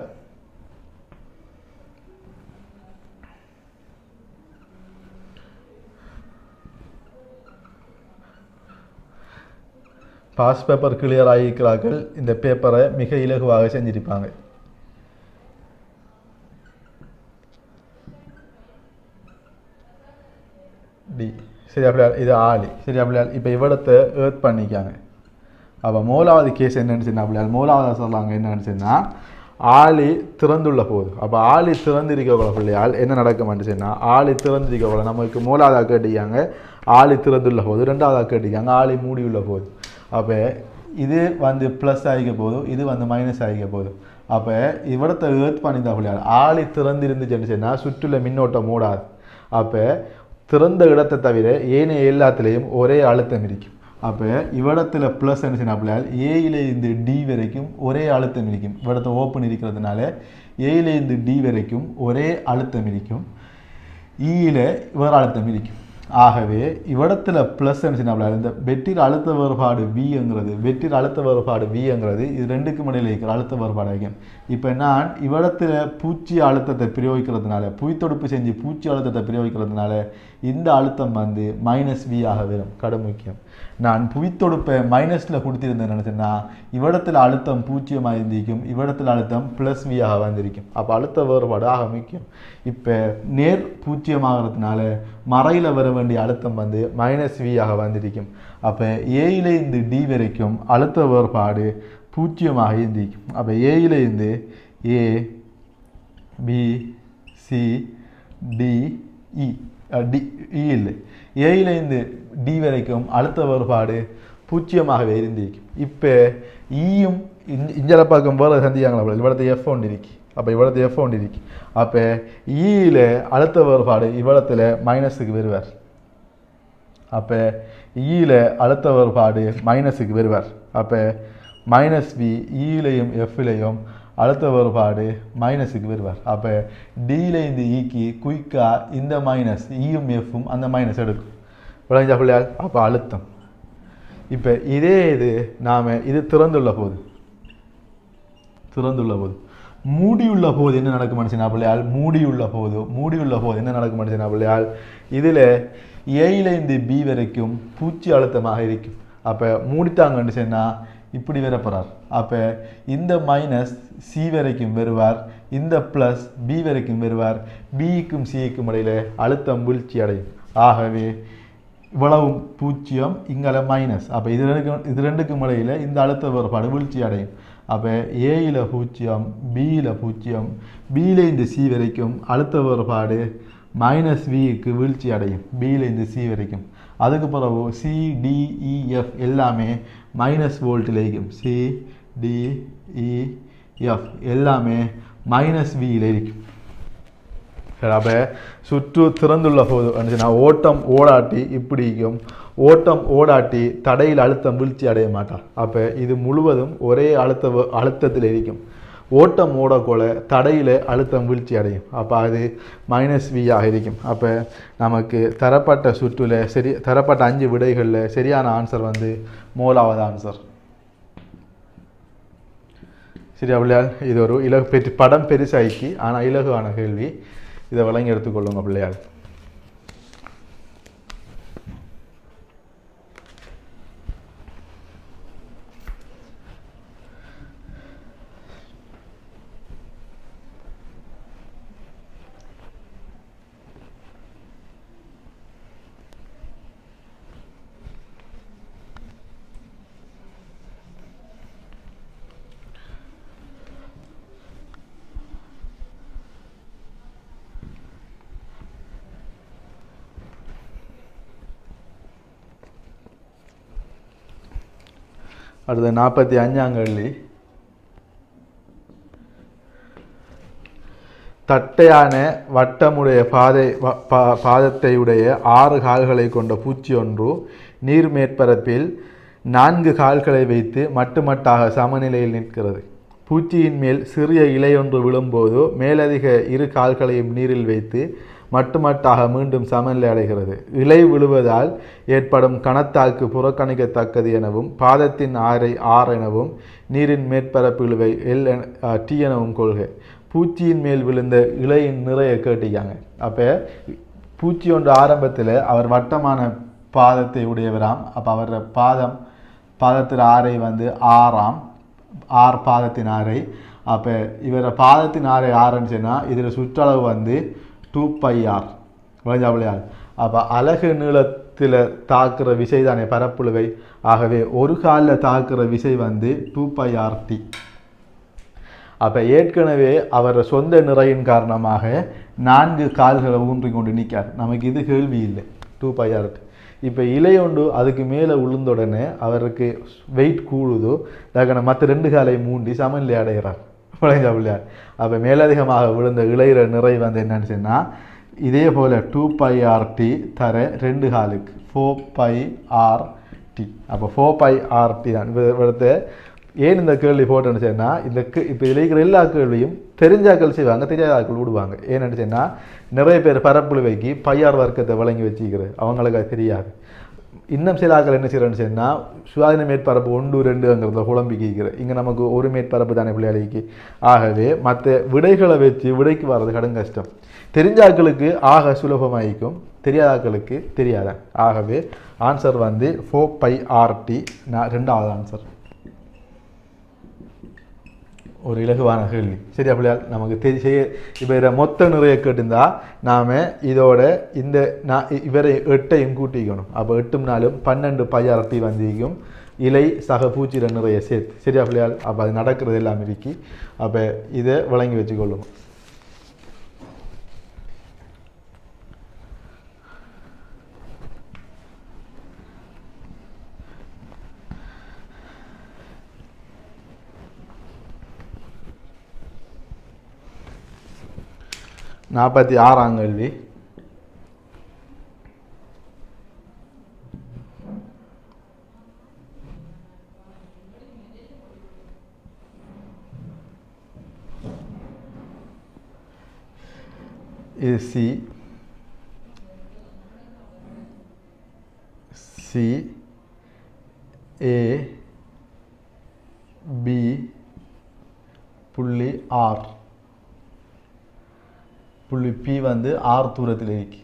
பாஸ் பேப்பர் கிளியர் ஆகியிருக்கிறார்கள் இந்த பேப்பரை மிக இலகுவாக செஞ்சிருப்பாங்க டி சரி அப்படியா இது ஆளி சரி அப்படியா இப்போ இவ்விடத்தை ஏர்த் பண்ணிக்காங்க அப்போ மூலாவது கேஸ் என்னன்னு சொன்னா அப்படியா மூலாவது சொல்லாங்க என்னன்னு சொன்னால் ஆளி திறந்துள்ள போது அப்போ ஆளி திறந்திருக்க பிள்ளையால் என்ன நடக்கும்னு சொன்னால் ஆளி திறந்திருக்க போல நமக்கு மூலாவதாக கேட்டிருக்காங்க ஆளி திறந்துள்ள போது ரெண்டாவதாக கேட்டிருக்காங்க ஆளி மூடியுள்ள போது அப்போ இது வந்து ப்ளஸ் ஆகிக்க போதும் இது வந்து மைனஸ் ஆகிக்க போதும் அப்போ இவ்விடத்தை ஏர்த் பண்ணியிருந்தா பிள்ளையால் ஆளி திறந்திருந்துச்சுன்னு சொன்னால் சுற்றுல மின்னோட்டம் மூடாது அப்போ திறந்த இடத்தை தவிர ஏனைய எல்லாத்துலேயும் ஒரே அழுத்தம் இருக்கும் அப்போ இவ்விடத்தில் ப்ளஸ் என்ன செய்யணும் ஏயில இருந்து டி வரைக்கும் ஒரே அழுத்தம் இருக்கும் இவ்விடத்தை ஓப்பன் இருக்கிறதுனால ஏயில இருந்து டி வரைக்கும் ஒரே அழுத்தம் இருக்கும் ஈயில வேறு அழுத்தம் இருக்கும் ஆகவே இவ்விடத்தில் ப்ளஸ் என்ன செய்யணும் இந்த வெற்றில் அழுத்த வேறுபாடு விங்கிறது வெற்றில் அழுத்த வேறுபாடு விங்கிறது இது ரெண்டுக்கும் இடையில இருக்கிற அழுத்த வேறுபாடு ஆகும் இப்போ நான் இவ்விடத்தில் பூச்சி அழுத்தத்தை பிரயோகிக்கிறதுனால புய்த்தொடுப்பு செஞ்சு பூச்சி அழுத்தத்தை பிரயோகிக்கிறதுனால இந்த அழுத்தம் வந்து மைனஸ் வி ஆக வரும் கடும் முக்கியம் நான் புவித்தொடுப்பை மைனஸில் கொடுத்திருந்தேன் நினச்சேன்னா இவ்விடத்தில் அழுத்தம் பூஜ்ஜியமாக இருந்திருக்கும் இவ்விடத்தில் அழுத்தம் ப்ளஸ் வியாக வந்திருக்கும் அப்போ அழுத்த வேறுபாடு ஆக முக்கியம் இப்போ நேர் பூஜ்ஜியமாகிறதுனால மறையில் வர வேண்டிய அழுத்தம் வந்து மைனஸ் வியாக வந்திருக்கும் அப்போ ஏயில இருந்து டி வரைக்கும் அழுத்த வேறுபாடு பூஜ்ஜியமாக இருந்திருக்கும் அப்போ ஏயில இருந்து A B C D E D E இல்லை ஏயிலேருந்து டி வரைக்கும் அழுத்த வேறுபாடு பூஜ்ஜியமாகவே இருந்திருக்கும் இப்போ ஈயும் இஞ்சலை பார்க்கும் போது சந்தியாங்களா இவ்வளோத்து எஃப் ஒன்று இருக்கு அப்போ இவ்வளோத்து எஃப் ஒன்று இருக்கு அப்போ ஈயில் அழுத்த வேறுபாடு இவ்வளத்தில் மைனஸுக்கு வருவார் அப்போ ஈயில் அழுத்த வேறுபாடு மைனஸுக்கு வருவார் அப்போ மைனஸ் வி ஈலையும் எஃப்லையும் அழுத்த வேறுபாடு மைனஸுக்கு வருவார் அப்போ டியில் இந்த ஈக்கு குயிக்காக இந்த மைனஸ் ஈயும் எஃப்பும் அந்த மைனஸ் எடுக்கும் விளைஞ்சா பிள்ளையால் அப்போ அழுத்தம் இப்போ இதே இது நாம் இது திறந்துள்ள போது திறந்துள்ள போது மூடியுள்ள போது என்ன நடக்கும் மனுஷனா பிள்ளையால் மூடியுள்ள போது மூடியுள்ள போது என்ன நடக்கும் மனுஷனா பிள்ளையால் இதில் ஏயில இந்த பி வரைக்கும் பூச்சி அழுத்தமாக இருக்கும் அப்போ மூடித்தாங்கன்னு சொன்னால் இப்படி வர போகிறார் அப்போ இந்த மைனஸ் சி வரைக்கும் வருவார் இந்த ப்ளஸ் பி வரைக்கும் வருவார் பிக்கும் சிக்கும் இடையில அழுத்தம் வீழ்ச்சி அடையும் ஆகவே இவ்வளவு பூஜ்ஜியம் இங்கால மைனஸ் அப்போ இது ரெண்டுக்கும் இது ரெண்டுக்கும் இடையில இந்த அழுத்த வேறுபாடு வீழ்ச்சி அடையும் அப்போ ஏயில் பூஜ்ஜியம் பியில் பூஜ்ஜியம் பியில் இந்த சி வரைக்கும் அழுத்த வேறுபாடு மைனஸ் விக்கு வீழ்ச்சி அடையும் பியில் இந்த சி வரைக்கும் அதுக்கு பிறகு சி டிஇஎஃப் எல்லாமே மைனஸ் வோல்ட்டில் இருக்கும் சி டிஇஎஃப் எல்லாமே மைனஸ் வியில் இருக்கும் சரி அப்போ சுற்று திறந்துள்ள போது வந்துச்சுன்னா ஓட்டம் ஓடாட்டி இப்படிக்கும் ஓட்டம் ஓடாட்டி தடையில் அழுத்தம் வீழ்ச்சி அடைய மாட்டார் அப்போ இது முழுவதும் ஒரே அழுத்த வ- அழுத்தத்தில் இருக்கும் ஓட்டம் ஓடக்கொள்ள தடையில் அழுத்தம் வீழ்ச்சி அடையும் அப்போ அது மைனஸ் வியாக இருக்கும் அப்போ நமக்கு தரப்பட்ட சுற்றுல சரி தரப்பட்ட அஞ்சு விடைகளில் சரியான ஆன்சர் வந்து மூலாவது ஆன்சர் சரி பிள்ளையார் இது ஒரு இலகு பெற்று படம் பெருசாக்கி ஆனால் இலகுவான கேள்வி இதை விளங்கி எடுத்துக்கொள்ளுங்க பிள்ளையார் அடுத்து நாற்பத்தி அஞ்சாம் கேள்வி தட்டையான வட்டமுடைய பாதை வ- பா- பாதத்தையுடைய ஆறு கால்களை கொண்ட பூச்சி ஒன்று நீர் மேற்பரப்பில் நான்கு கால்களை வைத்து மட்டுமட்டாக சமநிலையில் நிற்கிறது பூச்சியின் மேல் சிறிய இலை ஒன்று விழும்போது மேலதிக இரு கால்களையும் நீரில் வைத்து மட்டுமட்டாக மீண்டும் சமநிலை அடைகிறது இலை விழுவதால் ஏற்படும் கணத்தாக்கு புறக்கணிக்கத்தக்கது எனவும் பாதத்தின் ஆரை ஆர் எனவும் நீரின் மேற்பரப்பு இழுவை எல் என டி எனவும் கொள்கை பூச்சியின் மேல் விழுந்த இலையின் நிறைய கேட்டிக்காங்க அப்போ பூச்சி ஒன்று ஆரம்பத்தில் அவர் வட்டமான பாதத்தை உடையவராம் அப்போ அவர் பாதம் பாதத்தில் ஆரை வந்து ஆறாம் ஆர் பாதத்தின் ஆரை அப்போ இவர பாதத்தின் ஆரை ஆறுன்னு சொன்னால் இதில் சுற்றளவு வந்து டூ பை ஆர் விளைஞ்சாவிளையார் அப்போ அலகு நீளத்தில் தாக்குற விசை தானே பரப்புழுவை ஆகவே ஒரு காலில் தாக்குற விசை வந்து டூ பை ஆர் டி அப்போ ஏற்கனவே அவர் சொந்த நிறையின் காரணமாக நான்கு கால்களை ஊன்றி கொண்டு நிற்கார் நமக்கு இது கேள்வி இல்லை டூ பை ஆர் இப்போ இலையொண்டு அதுக்கு மேலே விழுந்த உடனே அவருக்கு வெயிட் கூடுதோ தகன மற்ற ரெண்டு காலை மூண்டி சமநிலை அடைகிறார் விளைஞ்சா பிள்ளையார் அப்போ மேலதிகமாக விழுந்த இளையிற நிறை வந்து என்னன்னு சொன்னால் இதே போல் டூ பை ஆர் டி தர ரெண்டு காலுக்கு ஃபோர் பை ஆர் டி அப்போ ஃபோர் பை ஆர் டி தான் இவரத்தை ஏன் இந்த கேள்வி போட்டேன்னு சொன்னால் இந்த இப்போ இதில் இருக்கிற எல்லா கேள்வியும் தெரிஞ்சாக்கள் செய்வாங்க தெரியாதாக்கள் விடுவாங்க ஏன்னு சொன்னால் நிறைய பேர் பரப்புழுவைக்கு பையார் வர்க்கத்தை வழங்கி வச்சுக்கிறது அவங்களுக்கு அது தெரியாது இன்னும் சில ஆக்கள் என்ன செய்யறேன்னு சொன்னால் சுயாதீன மேற்பரப்பு ஒன்று ரெண்டுங்கிறத குழம்பி கேட்கிற இங்கே நமக்கு ஒரு மேற்பரப்பு தானே பிள்ளையாளிக்கு ஆகவே மற்ற விடைகளை வச்சு விடைக்கு வர்றது கடும் கஷ்டம் தெரிஞ்ச ஆட்களுக்கு ஆக சுலபமாயிக்கும் தெரியாத ஆட்களுக்கு தெரியாத ஆகவே ஆன்சர் வந்து ஃபோர் பை ஆர்டி நான் ரெண்டாவது ஆன்சர் ஒரு இலகுவான கேள்வி சரி அப்படியா நமக்கு தெரி செய்ய இப்போ இதை மொத்த நிறைய கேட்டிருந்தா நாம் இதோட இந்த நான் இவரை எட்டையும் கூட்டிக்கணும் அப்போ எட்டும் நாளும் பன்னெண்டு பையாரட்டி வந்திக்கும் இலை சக பூச்சிர நிறைய சேர்த்து சரியா பிள்ளையால் அப்போ அது நடக்கிறது எல்லாம் இருக்கி அப்போ இதை வழங்கி வச்சுக்கொள்ளும் நாற்பத்தி ஆறாம் கேள்வி இது சி சி ஏ பி புள்ளி ஆர் புள்ளி பி வந்து ஆர் தூரத்தில் இருக்கு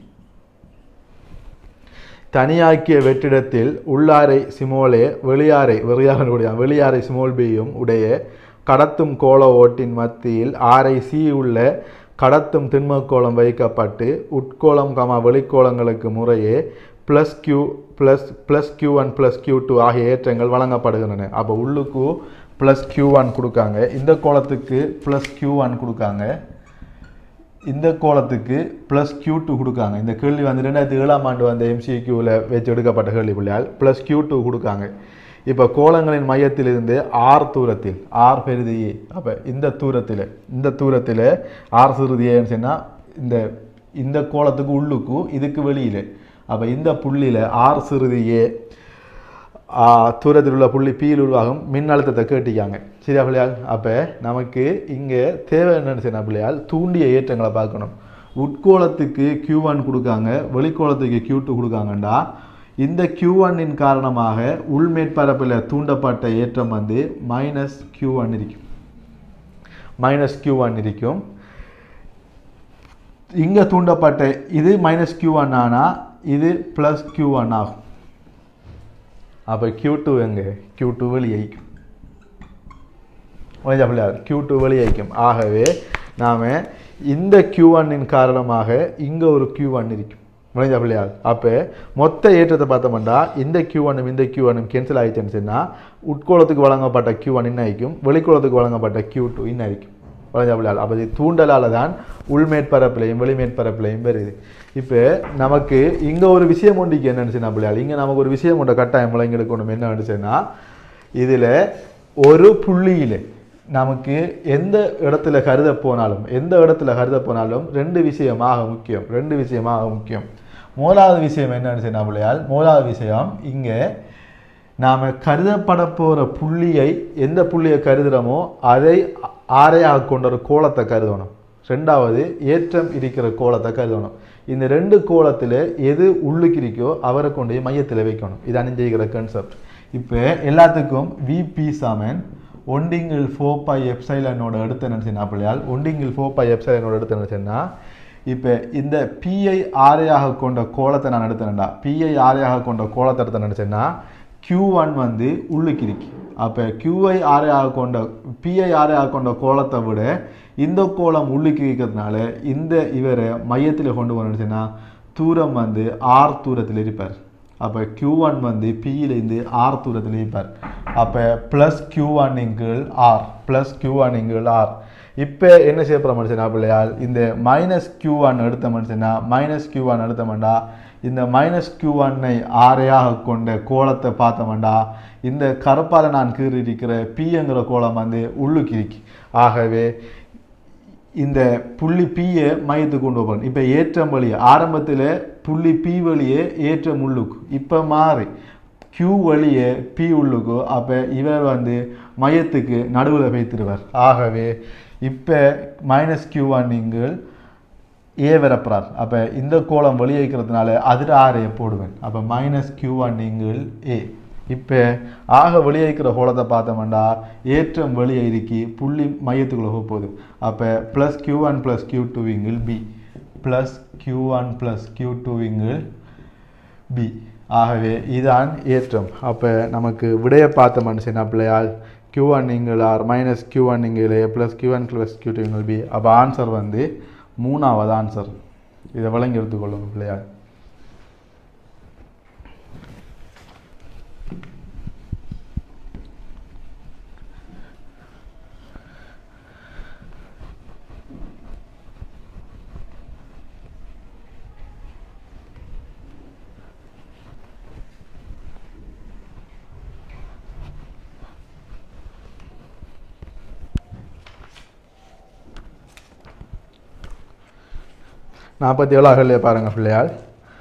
தனியாக்கிய வெற்றிடத்தில் உள்ளாரை சிமோலே வெளியாரை வெறியாரனுடைய வெளியாரை சிமோல் பியும் உடைய கடத்தும் கோள ஓட்டின் மத்தியில் ஆரை சி உள்ள கடத்தும் திண்மக்கோளம் வைக்கப்பட்டு உட்கோளம் கமா வெளிக்கோளங்களுக்கு முறையே plus Q plus plus Q one plus Q two ஆகிய ஏற்றங்கள் வழங்கப்படுகின்றன அப்போ உள்ளுக்கு ப்ளஸ் கியூ ஒன் கொடுக்காங்க இந்த கோளத்துக்கு ப்ளஸ் கியூ ஒன் கொடுக்காங்க இந்த கோலத்துக்கு ப்ளஸ் கியூ டூ கொடுக்காங்க இந்த கேள்வி வந்து ரெண்டாயிரத்தி ஏழாம் ஆண்டு வந்த எம்சிக்யூவில் வச்சு எடுக்கப்பட்ட கேள்வி பிள்ளையால் ப்ளஸ் கியூ டூ கொடுக்காங்க இப்போ கோலங்களின் மையத்திலிருந்து ஆர் தூரத்தில் ஆர் பெருதியே அப்போ இந்த தூரத்தில் இந்த தூரத்தில் ஆர் சிறுதியேன்னு சொன்னால் இந்த இந்த கோலத்துக்கு உள்ளுக்கு இதுக்கு வெளியில் அப்போ இந்த புள்ளியில் ஆர் சிறுதியே தூரத்தில் உள்ள புள்ளி பியில் உருவாகும் மின் அழுத்தத்தை கேட்டிக்காங்க சரியா பிள்ளையால் அப்போ நமக்கு இங்கே தேவை என்னன்னு சொன்ன பிள்ளையால் தூண்டிய ஏற்றங்களை பார்க்கணும் உட்கோளத்துக்கு கியூ ஒன் கொடுக்காங்க வெளிக்கோளத்துக்கு கியூ டூ கொடுக்காங்கண்டா இந்த கியூ ஒன்னின் காரணமாக உள்மேற்பரப்பில் தூண்டப்பட்ட ஏற்றம் வந்து மைனஸ் கியூ ஒன் இருக்கும் மைனஸ் கியூ ஒன் இருக்கும் இங்கே தூண்டப்பட்ட இது மைனஸ் கியூ ஒன் ஆனால் இது ப்ளஸ் கியூ ஒன் ஆகும் அப்போ கியூ டூ எங்கே கியூ டூ வெளியைக்கும் ஓய்ஞ்சா பிள்ளையார் கியூ டூ வெளியைக்கும் ஆகவே நாம் இந்த கியூ ஒன்னின் காரணமாக இங்கே ஒரு கியூ ஒன் இருக்கும் முடிஞ்சா பிள்ளையார் அப்போ மொத்த ஏற்றத்தை பார்த்தோம்னா இந்த கியூ ஒன்னும் இந்த கியூ ஒன்னும் கேன்சல் ஆயிடுச்சுன்னு சொன்னால் உட்கோளத்துக்கு வழங்கப்பட்ட கியூ ஒன் இன்னும் ஆயிக்கும் வெளிக்கோளத்துக்கு வழங்கப்பட்ட கியூ டூ இன்னும் ஆயிக்கும் முடிஞ்சா பிள்ளையார் அப்போ இது தூண்டலால் தான் உள்மேற்பரப்பிலையும் வெளிமேற்பரப்பிலையும் வருது இப்போ நமக்கு இங்கே ஒரு விஷயம் ஒன்றிக்கு என்னன்னு சொன்னா பிள்ளையார் இங்கே நமக்கு ஒரு விஷயம் ஒன்றை கட்டாயம் முளைங்கெடுக்கணும் என்ன வந்துச்சுன்னா இதில் ஒரு புள்ளியில் நமக்கு எந்த இடத்துல கருத போனாலும் எந்த இடத்துல கருத போனாலும் ரெண்டு விஷயமாக முக்கியம் ரெண்டு விஷயமாக முக்கியம் மூணாவது விஷயம் என்னன்னு சொன்னா பிள்ளையால் மூணாவது விஷயம் இங்கே நாம் கருதப்பட போகிற புள்ளியை எந்த புள்ளியை கருதுகிறோமோ அதை ஆரையாக கொண்ட ஒரு கோலத்தை கருதணும் ரெண்டாவது ஏற்றம் இருக்கிற கோலத்தை கருதணும் இந்த ரெண்டு கோலத்தில் எது உள்ளுக்கு இருக்கோ அவரை கொண்டு போய் மையத்தில் வைக்கணும் இது அணிஞ்சிக்கிற கன்செப்ட் இப்போ எல்லாத்துக்கும் விபி சாமன் ஒண்டிங்கில் ஃபோர் பை எப்சைலனோட எடுத்து நினச்சினா பிள்ளையால் ஒண்டிங்கில் ஃபோர் பை எப்சைலனோட எடுத்து நினச்சேன்னா இப்போ இந்த பிஐ ஆரையாக கொண்ட கோலத்தை நான் எடுத்தேன்டா பிஐ ஆரையாக கொண்ட கோலத்தை எடுத்து நினச்சேன்னா கியூ ஒன் வந்து உள்ளுக்கு இருக்கு அப்போ கியூஐ ஆரையாக கொண்ட பிஐ ஆரையாக கொண்ட கோலத்தை விட இந்த கோலம் உள்ளுக்கு இருக்கிறதுனால இந்த இவரை மையத்தில் கொண்டு போனோம்னா தூரம் வந்து ஆர் தூரத்தில் இருப்பார் அப்போ கியூ ஒன் வந்து பியிலேருந்து ஆர் தூரத்தில் இருப்பார் அப்போ ப்ளஸ் கியூ ஒன் இங்கிள் ஆர் ப்ளஸ் கியூ ஒன் இங்கிள் ஆர் இப்போ என்ன செய்ய போகிற மனுஷனா பிள்ளையால் இந்த மைனஸ் கியூ ஒன் எடுத்த மனுஷனா மைனஸ் கியூ ஒன் எடுத்தோம்டா இந்த மைனஸ் கியூ ஒன்னை ஆரையாக கொண்ட கோலத்தை பார்த்தோம்டா இந்த கருப்பால் நான் கீறி இருக்கிற பிங்கிற கோலம் வந்து உள்ளுக்கு இருக்கு ஆகவே இந்த புள்ளி பியை மையத்துக்கு கொண்டு போகணும் இப்போ ஏற்றம் வழியே ஆரம்பத்தில் புள்ளி பி வழியே ஏற்றம் உள்ளுக்கு இப்போ மாறி கியூ வழியே பி உள்ளுக்கு அப்போ இவர் வந்து மையத்துக்கு நடுவில் வைத்திருவார் ஆகவே இப்போ மைனஸ் கியூ ஒன் நீங்கள் ஏ வரப்புறார் அப்போ இந்த கோலம் வெளியே வைக்கிறதுனால அதில் ஆரையை போடுவேன் அப்போ மைனஸ் கியூ ஒன் நீங்கள் ஏ இப்போ ஆக வெளியே இருக்கிற கோலத்தை பார்த்தோம்னா ஏற்றம் வெளியே இருக்கி புள்ளி மையத்துக்குள்ள போக போகுது அப்போ plus Q one plus Q two விங்கிள் P plus Q one plus Q two விங்கிள் பி ஆகவே இதான் ஏற்றம் அப்போ நமக்கு விடையை பார்த்த மனுஷன் பிள்ளையால் கியூ ஒன் இங்கிள் ஆர் மைனஸ் கியூ ஒன் இங்கிள் A plus Q one plus Q two இங்கிள் பி அப்போ ஆன்சர் வந்து மூணாவது ஆன்சர் இதை வழங்கி எடுத்துக்கொள்ளுங்க பிள்ளையால் நாற்பத்தி ஏழு அகலிய பாருங்க பிள்ளையால்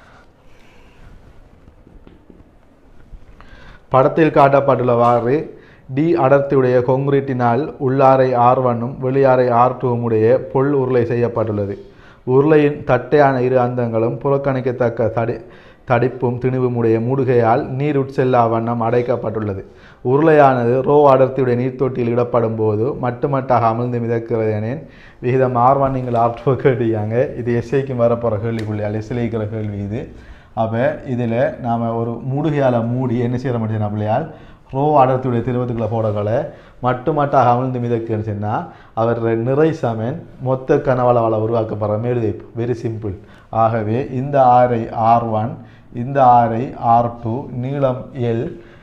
படத்தில் காட்டப்பட்டுள்ளவாறு டி அடர்த்தியுடைய கொங்கிரீட்டினால் உள்ளாரை ஆர் ஒன்னும் வெளியாரை ஆர் டூவும் உடைய பொல் உருளை செய்யப்பட்டுள்ளது உருளையின் தட்டையான இரு அந்தங்களும் புறக்கணிக்கத்தக்க தடி தடிப்பும் திணிவும் உடைய மூடுகையால் நீர் உட்செல்லா வண்ணம் அடைக்கப்பட்டுள்ளது உருளையானது ரோ அடர்த்தியுடைய நீர்த்தொட்டியில் இடப்படும் போது மட்டுமட்டாக அமிழ்ந்து மிதக்கிறது எனின் விகிதம் ஆர் ஒன் நீங்கள் ஆர் டூ கேட்டிருக்காங்க இது எஸ்ஐக்கும் வரப்போகிற கேள்விக்குள்ளியால் எஸ்ஐ இருக்கிற கேள்வி இது அப்போ இதில் நாம் ஒரு மூடுகையால் மூடி என்ன செய்கிற முடியும் பிள்ளையால் ரோ அடர்த்தியுடைய திரவத்துக்குள்ள போடக்கொலை மட்டு மட்டாக அமிழ்ந்து மிதக்குன்னு சொன்னால் அவர் நிறை சமன் மொத்த கனவளவால் உருவாக்கப்படுற மேலுதைப்பு வெரி சிம்பிள் ஆகவே இந்த ஆரை ஆர் ஒன் இந்த ஆரை ஆர் டூ நீளம் எல்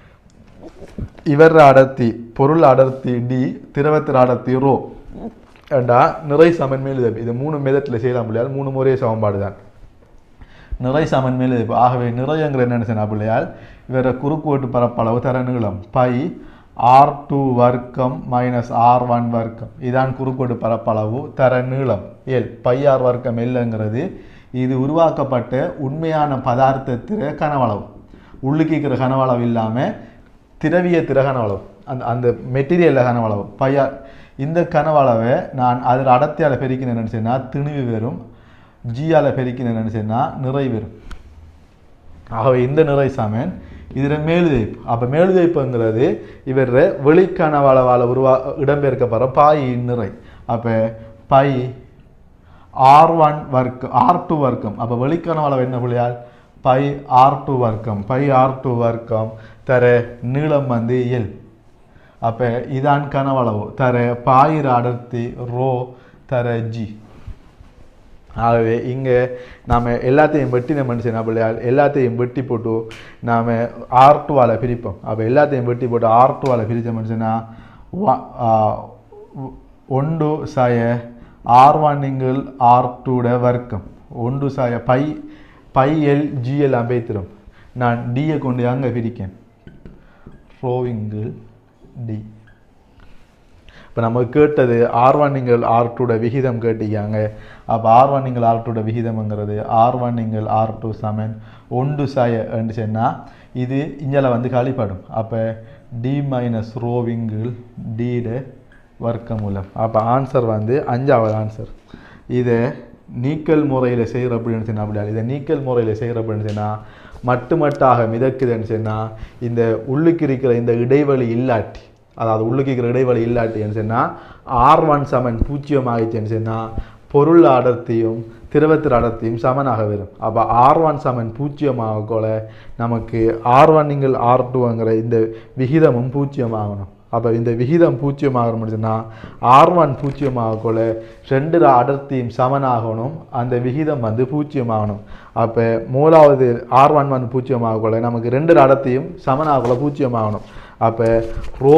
இவர் அடர்த்தி பொருள் அடர்த்தி டி திரவத்தின் அடர்த்தி ரோ ஏண்டா நிறை சமன் மேலுதைப்பு இது மூணு மெதத்தில் செய்யலாம் பிள்ளையால் மூணு முறை சமன்பாடு தான் நிறை சமன் மேலுதைப்பு ஆகவே நிறையங்கிற என்ன சொன்னா பிள்ளையால் இவர குறுக்குவெட்டு பரப்பளவு தர நீளம் பை ஆர் டூ வர்க்கம் மைனஸ் ஆர் ஒன் வர்க்கம் இதான் குறுக்குவெட்டு பரப்பளவு தர நீளம் எல் பை ஆர் வர்க்கம் எல்லுங்கிறது இது உருவாக்கப்பட்ட உண்மையான பதார்த்தத்திற கனவளவு உள்ளுக்கு இருக்கிற கனவளவு இல்லாமல் திரவிய திற கனவளவு அந்த அந்த மெட்டீரியலில் கனவளவு பையார் இந்த கனவளவை நான் அதில் அடர்த்தியால் பெருக்கினேன்னு சொன்னால் திணிவு வெறும் ஜியால் பெருக்கினேன்னு சொன்னால் நிறை வரும் ஆகவே இந்த நிறை சமன் இதில் மேலுதைப்பு அப்போ மேலுதைப்புங்கிறது இவர் வெளிக்கனவளவால் உருவா இடம்பெயர்க்கப்படுற பாயின் நிறை அப்போ பை ஆர் ஒன் வர்க்கம் ஆர் டூ வர்க்கம் அப்போ வெளிக்கனவளவு என்ன புள்ளியால் பை ஆர் டூ வர்க்கம் பை ஆர் டூ வர்க்கம் தர நீளம் வந்து எல் அப்போ இதான் கனவளவு தர பாயிர அடர்த்தி ரோ தர ஜி ஆகவே இங்கே நாம் எல்லாத்தையும் வெட்டி நம்ம என்ன செய்யணும் பிள்ளையால் எல்லாத்தையும் வெட்டி போட்டு நாம் ஆர் டூவால் பிரிப்போம் அப்போ எல்லாத்தையும் வெட்டி போட்டு ஆர் டூவால் பிரித்தோம்னு சொன்னால் ஒன்று சாய ஆர் ஒன்னிங்கள் ஆர் டூட வர்க்கம் ஒன்று சாய பை பை எல் ஜிஎல் அம்பேத்திரும் நான் டியை கொண்டு அங்கே பிரிக்கேன் ரோவிங்கிள் டி இப்போ நம்ம கேட்டது ஆர் ஒன் நீங்கள் ஆர் டூட விகிதம் கேட்டிக்காங்க அப்போ ஆர் ஒன் நீங்கள் ஆர் டூட விகிதம்ங்கிறது ஆர் ஒன் நீங்கள் ஆர் டூ சமன் ஒன்று சாய சொன்னால் இது இஞ்சால வந்து காலிப்படும் அப்போ டி மைனஸ் ரோவிங்கிள் டீட வர்க்கமூலம் அப்போ ஆன்சர் வந்து அஞ்சாவது ஆன்சர் இதை நீக்கல் முறையில் செய்கிற அப்படின்னு சொன்னால் அப்படி இதை நீக்கல் முறையில் செய்கிற அப்படின்னு சொன்னால் மட்டு மட்டாக மிதக்குதுன்னு சொன்னால் இந்த உள்ளுக்கு இருக்கிற இந்த இடைவெளி இல்லாட்டி அதாவது உள்ளுக்கு இருக்கிற இடைவெளி இல்லாட்டின்னு சொன்னால் ஆர் ஒன் சமன் பூஜ்ஜியம் ஆயிடுச்சுன்னு சொன்னால் பொருள் அடர்த்தியும் திரவத்தின் அடர்த்தியும் சமனாக வரும் அப்போ ஆர் ஒன் சமன் பூஜ்ஜியமாக கூட நமக்கு ஆர் ஒன் நீங்கள் ஆர் டூங்கிற இந்த விகிதமும் பூஜ்ஜியமாகணும் அப்போ இந்த விகிதம் பூஜ்ஜியமாகணும் சொன்னால் ஆர் ஒன் பூஜ்ஜியமாக கூட ரெண்டு அடர்த்தியும் சமனாகணும் அந்த விகிதம் வந்து பூஜ்ஜியமாகணும் அப்போ மூணாவது ஆர் ஒன் ஒன் பூஜ்ஜியமாக கூட நமக்கு ரெண்டு அடர்த்தியும் சமனாக கூட பூஜ்ஜியமாகணும் அப்போ ரோ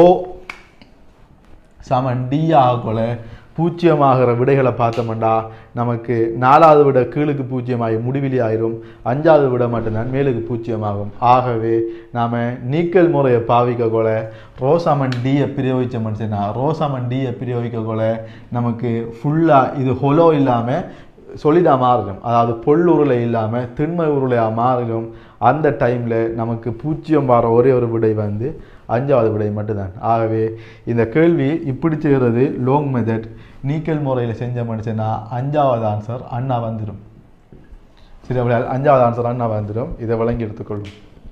சமன் டி ஆகல பூஜ்ஜியமாகிற விடைகளை பார்த்தோம்டா நமக்கு நாலாவது விட கீழுக்கு பூஜ்ஜியமாகி முடிவிலி ஆயிரும் அஞ்சாவது விட மட்டும்தான் மேலுக்கு பூஜ்ஜியமாகும் ஆகவே நாம் நீக்கல் முறையை பாவிக்க கொல ரோசமன் டியை பிரயோகிச்சோம்னு சொன்னால் ரோசமன் டியை பிரயோகிக்க கொல நமக்கு ஃபுல்லாக இது ஹொலோ இல்லாமல் சொலிடாக மாறிடும் அதாவது பொல் உருளை இல்லாமல் திண்மை உருளையாக மாறிடும் அந்த டைமில் நமக்கு பூஜ்ஜியம் வர ஒரே ஒரு விடை வந்து அஞ்சாவது விடை மட்டும்தான் ஆகவே இந்த கேள்வி இப்படி செய்கிறது லோங் மெத்தட் நீக்கல் முறையில் செஞ்ச மனுஷனா அஞ்சாவது ஆன்சர் அண்ணா வந்துடும் சரி அப்படி அஞ்சாவது ஆன்சர் அண்ணா வந்துடும் இதை விளங்கி எடுத்துக்கொள்ளும்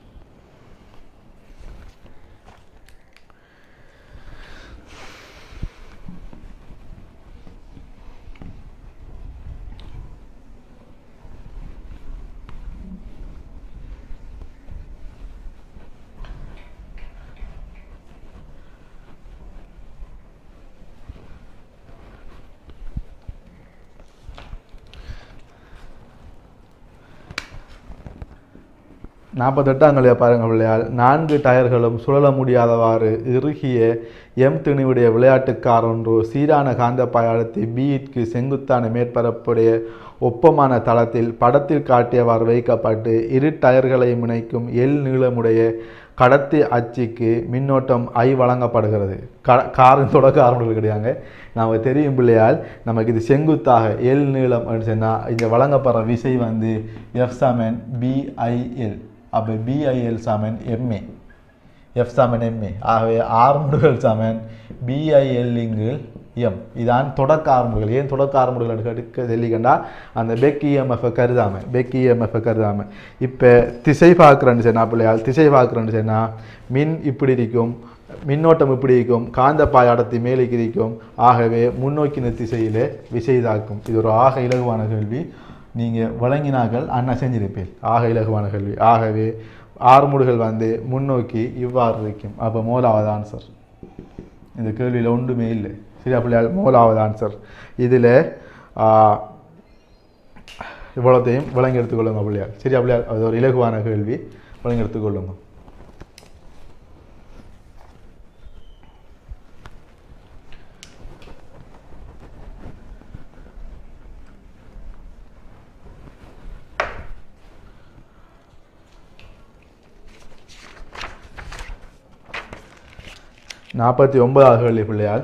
நாற்பத்தெட்டாங்களைய பாருங்க பிள்ளையால் நான்கு டயர்களும் சுழல முடியாதவாறு இறுகிய எம் திணிவுடைய விளையாட்டுக்கார் ஒன்று சீரான காந்த பாயாளத்தை பியிற்கு செங்குத்தான மேற்பரப்புடைய ஒப்பமான தளத்தில் படத்தில் காட்டியவாறு வைக்கப்பட்டு இரு டயர்களையும் இணைக்கும் எல் நீளமுடைய கடத்தி அச்சுக்கு மின்னோட்டம் ஐ வழங்கப்படுகிறது க காரின் தொடக்க ஆரம்பங்கள் கிடையாங்க நமக்கு தெரியும் பிள்ளையால் நமக்கு இது செங்குத்தாக எல் நீளம் அப்படின்னு சொன்னால் இங்கே வழங்கப்படுற விசை வந்து எஃப் சமன் பிஐஎல் அப்போ பிஐஎல் சமன் எம்ஏ எஃப் சமன் எம்ஏ ஆகவே ஆர்முடுகள் சமன் பிஐஎல் இங்கு எம் இதான் தொடக்க ஆரம்புகள் ஏன் தொடக்க ஆரம்புகள் எடுக்க சொல்லிக்கண்டா அந்த பெக் இஎம்எஃப் கருதாம பெக் இஎம்எஃப் கருதாம இப்போ திசை பார்க்குறேன்னு சொன்னா பிள்ளையால் திசை பார்க்குறேன்னு சொன்னா மின் இப்படி இருக்கும் மின்னோட்டம் இப்படி இருக்கும் காந்த பாயாடத்தை மேலுக்கு இருக்கும் ஆகவே முன்னோக்கின திசையிலே விசை தாக்கும் இது ஒரு ஆக இலகுவான கேள்வி நீங்கள் வழங்கினார்கள் அண்ணா செஞ்சிருப்பீர் ஆக இலகுவான கேள்வி ஆகவே ஆறுமுடுகள் வந்து முன்னோக்கி இவ்வாறு இருக்கும் அப்போ மூலாவது ஆன்சர் இந்த கேள்வியில் ஒன்றுமே இல்லை சரியா பிள்ளையால் மூலாவது ஆன்சர் இதில் இவ்வளோத்தையும் விளங்கி எடுத்துக்கொள்ளுங்க பிள்ளையால் சரியா பிள்ளையால் அது ஒரு இலகுவான கேள்வி விளங்கி எடுத்துக்கொள்ளுங்க நாற்பத்தி ஒன்பதாவது கேள்வி பிள்ளையால்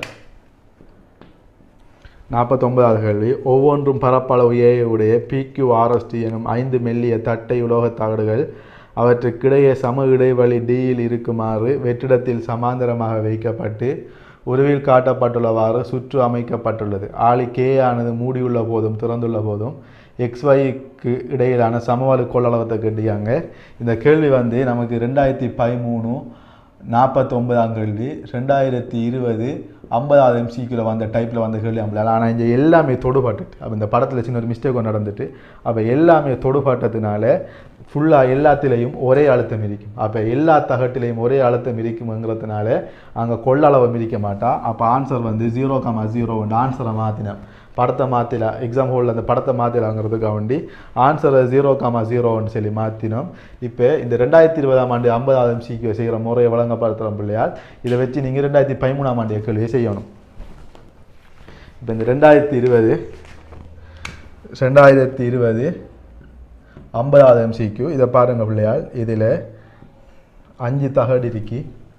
நாற்பத்தொன்பதாவது கேள்வி ஒவ்வொன்றும் பரப்பளவு ஏ உடைய பிக்யூ ஆர்எஸ்டி எனும் ஐந்து மெல்லிய தட்டை உலோகத் தகடுகள் அவற்றுக்கிடையே சம இடைவெளி டியில் இருக்குமாறு வெற்றிடத்தில் சமாந்தரமாக வைக்கப்பட்டு உருவில் காட்டப்பட்டுள்ளவாறு சுற்று அமைக்கப்பட்டுள்ளது ஆளி கே ஆனது மூடியுள்ள போதும் திறந்துள்ள போதும் எக்ஸ்ஒய்க்கு இடையிலான சமவெளி கொள்ளளவத்தை கட்டியாங்க இந்த கேள்வி வந்து நமக்கு ரெண்டாயிரத்தி பதிமூணு நாற்பத்தொன்பதாம் கேள்வி ரெண்டாயிரத்தி இருபது ஐம்பதாவது எம்சிக்கில் வந்த டைப்பில் வந்த கேள்வி நம்மளால ஆனால் இங்கே எல்லாமே தொடுபட்டுட்டு அப்போ இந்த படத்தில் சின்ன ஒரு மிஸ்டேக் ஒன்று நடந்துட்டு அப்போ எல்லாமே தொடுபட்டதுனால ஃபுல்லாக எல்லாத்திலையும் ஒரே அழுத்தம் இருக்கும் அப்போ எல்லா தகட்டிலையும் ஒரே அழுத்தம் இருக்குங்கிறதுனால அங்கே கொள்ளளவை மிதிக்க மாட்டா அப்போ ஆன்சர் வந்து ஜீரோ கமா ஜீரோ ஆன்சரை மாற்றினேன் படத்தை மாற்றில எக்ஸாம் ஹோலில் அந்த படத்தை மாற்றிலாங்கிறதுக்காக வேண்டி ஆன்சரை ஜீரோ காமா ஜீரோன்னு சொல்லி மாற்றினோம் இப்போ இந்த ரெண்டாயிரத்தி இருபதாம் ஆண்டு ஐம்பதாவது எம்சிக்கு செய்கிற முறையை வழங்கப்படுத்துகிற பிள்ளையார் இதை வச்சு நீங்கள் ரெண்டாயிரத்தி பதிமூணாம் ஆண்டு கேள்வியை செய்யணும் இப்போ இந்த ரெண்டாயிரத்தி இருபது ரெண்டாயிரத்தி இருபது ஐம்பதாவது எம்சிக்கு இதை பாருங்கள் பிள்ளையால் இதில் அஞ்சு தகடு இருக்கி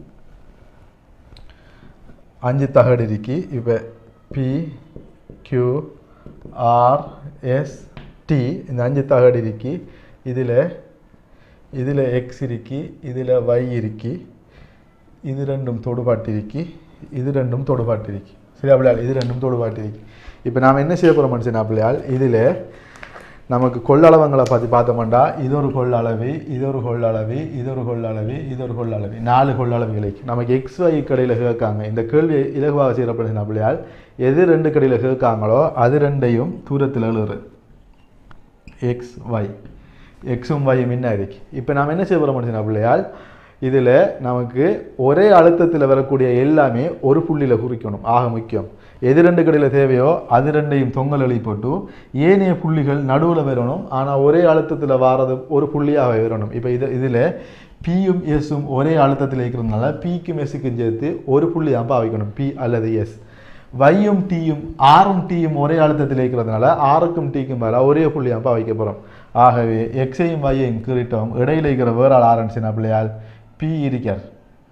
அஞ்சு தகடு இருக்கி இப்போ P Q R S T இந்த அஞ்சு தகடு இருக்கி இதில் இதில் எக்ஸ் இருக்கி இதில் ஒய் இருக்கி இது ரெண்டும் தொடுபாட்டிருக்கி இது ரெண்டும் தொடுபாட்டிருக்கி சரி அப்படியால் இது ரெண்டும் தொடுபாட்டிருக்கி இப்போ நாம் என்ன செய்ய போகிறோம் மனுஷன் அப்படியால் இதில் நமக்கு கொள்ளளவங்களை பற்றி பார்த்தோம்னா இது ஒரு கொள்ளளவு இது ஒரு கொள்ளளவு இது ஒரு கொள்ளளவு இது ஒரு கொள்ளளவு நாலு கொள்ளளவுகளுக்கு நமக்கு எக்ஸ் ஒய் கடையில் கேட்காங்க இந்த கேள்வி இலகுவாக செய்யப்படுகிற அப்படியால் எது ரெண்டு கடையில் கேட்காங்களோ அது ரெண்டையும் தூரத்தில் எழுதுறது எக்ஸ் ஒய் எக்ஸும் ஒய் முன்ன இருக்கு இப்போ நாம் என்ன செய்ய போகிறோம் மனுஷன் பிள்ளையால் இதில் நமக்கு ஒரே அழுத்தத்தில் வரக்கூடிய எல்லாமே ஒரு புள்ளியில் குறிக்கணும் ஆக முக்கியம் எது ரெண்டு கடையில் தேவையோ அது ரெண்டையும் தொங்கல் எழுதி போட்டு ஏனைய புள்ளிகள் நடுவில் வரணும் ஆனால் ஒரே அழுத்தத்தில் வாரது ஒரு புள்ளியாக வரணும் இப்போ இது இதில் பியும் எஸ்ஸும் ஒரே அழுத்தத்தில் இருக்கிறதுனால பிக்கும் எஸ்ஸுக்கும் சேர்த்து ஒரு புள்ளி தான் பாவிக்கணும் பி அல்லது எஸ் வையும் டீயும் ஆறும் டீயும் ஒரே அழுத்தத்தில் இருக்கிறதுனால ஆறுக்கும் டீக்கும் பதிலாக ஒரே புள்ளி தான் பாவிக்க போகிறோம் ஆகவே எக்ஸையும் வையையும் கிரிட்டோம் இடையில இருக்கிற வேற ஆள் ஆரம்பிச்சுனா பிள்ளையால் பி இருக்கார்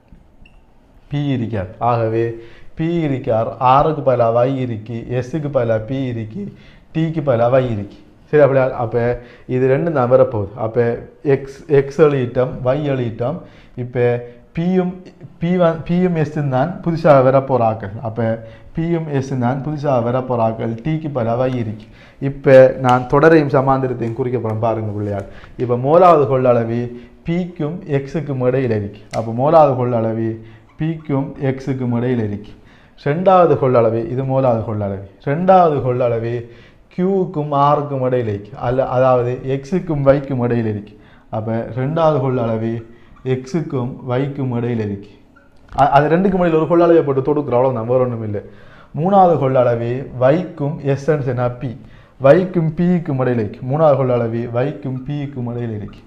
பி இருக்கார் ஆகவே பி இருக்கார் ஆறுக்கு பதிலாக வை இருக்கி எஸ்ஸுக்கு பதிலாக பி இருக்கி டீக்கு பதிலாக வை இருக்கி சரி அப்படியா அப்போ இது ரெண்டும் தான் வரப்போகுது அப்போ எக்ஸ் எக்ஸ் எழுதிட்டோம் வை எழுதிட்டோம் இப்போ பியும் பி வ பியும் எஸ்ஸும் தான் புதுசாக வரப்போகிறாக்கள் அப்போ பியும் எஸ்ஸும் தான் புதுசாக வரப்போகிறாக்கள் டீக்கு பதிலாக வை இருக்கு இப்போ நான் தொடரையும் சமாந்திரத்தையும் குறிக்க போகிறேன் பாருங்கள் பிள்ளையார் இப்போ மூலாவது கொள்ளளவி பிக்கும் எக்ஸுக்கும் இடையில் இருக்கு அப்போ மூலாவது கொள்ளளவி பிக்கும் எக்ஸுக்கும் இடையில் இருக்கு ரெண்டாவது கொள்ளளவு இது மூலாவது கொள்ளளவு ரெண்டாவது கொள்ளளவு கியூவுக்கும் ஆறுக்கும் இடையில் இருக்கு அல்ல அதாவது எக்ஸுக்கும் வைக்கும் இடையில் இருக்கு அப்போ ரெண்டாவது கொள்ளளவு எக்ஸுக்கும் வைக்கும் இடையில் இருக்கு அ- அது ரெண்டுக்கும் இடையில் ஒரு கொள்ளளவை போட்டு தொடுக்குற அவ்வளோ நம்ம ஒன்றும் இல்லை மூணாவது கொள்ளளவு வைக்கும் எஸ்என்ஸ் என்ன பி வைக்கும் பிக்கும் இடையில் இருக்கு மூணாவது கொள்ளளவு வைக்கும் பிக்கும் இடையில் இருக்கு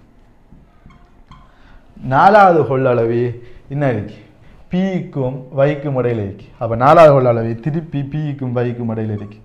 நாலாவது கொள்ளளவு என்ன இருக்கு பிக்கும் வைக்கும் இடையில இருக்கு அப்போ நாலாவது கொள்ளளவு திருப்பி பிக்கும் வைக்கும் இடையில இருக்கு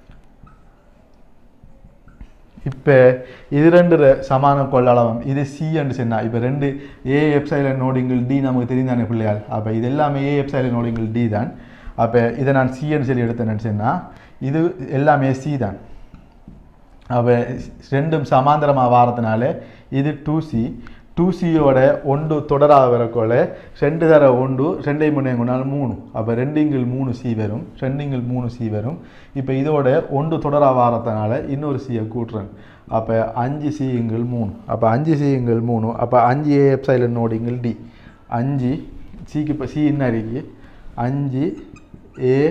இப்போ இது ரெண்டு ர- சமான கொள்ளளவம் இது சி என்று சொன்னா இப்போ ரெண்டு ஏ எப்சைலன் நோடிங்கள் டி நமக்கு தெரிந்தானே பிள்ளையால் அப்போ இது எல்லாமே ஏ எப்சைலன் நோடிங்கள் டி தான் அப்போ இதை நான் சின்னு சொல்லி எடுத்தேன்னு சொன்னா இது எல்லாமே சி தான் அப்போ ரெண்டும் சமாந்தரமாக வாரத்தினால இது டூ சி டூ சியோட ஒன்று தொடராக வரக்கோல ரெண்டு தர ஒன்று ரெண்டை மூணு கொண்டால் மூணு அப்போ ரெண்டிங்கில் மூணு சி வரும் ரெண்டிங்கில் மூணு சி வரும் இப்போ இதோட ஒன்று தொடராக வாரத்தினால இன்னொரு சியை கூட்டுறேன் அப்போ அஞ்சு சிங்கள் மூணு அப்போ அஞ்சு சிங்கள் மூணு அப்போ அஞ்சு ஏ எப்சைலன் நோடிங்கள் டி அஞ்சு சிக்கு இப்போ சி என்ன இருக்கு அஞ்சு ஏ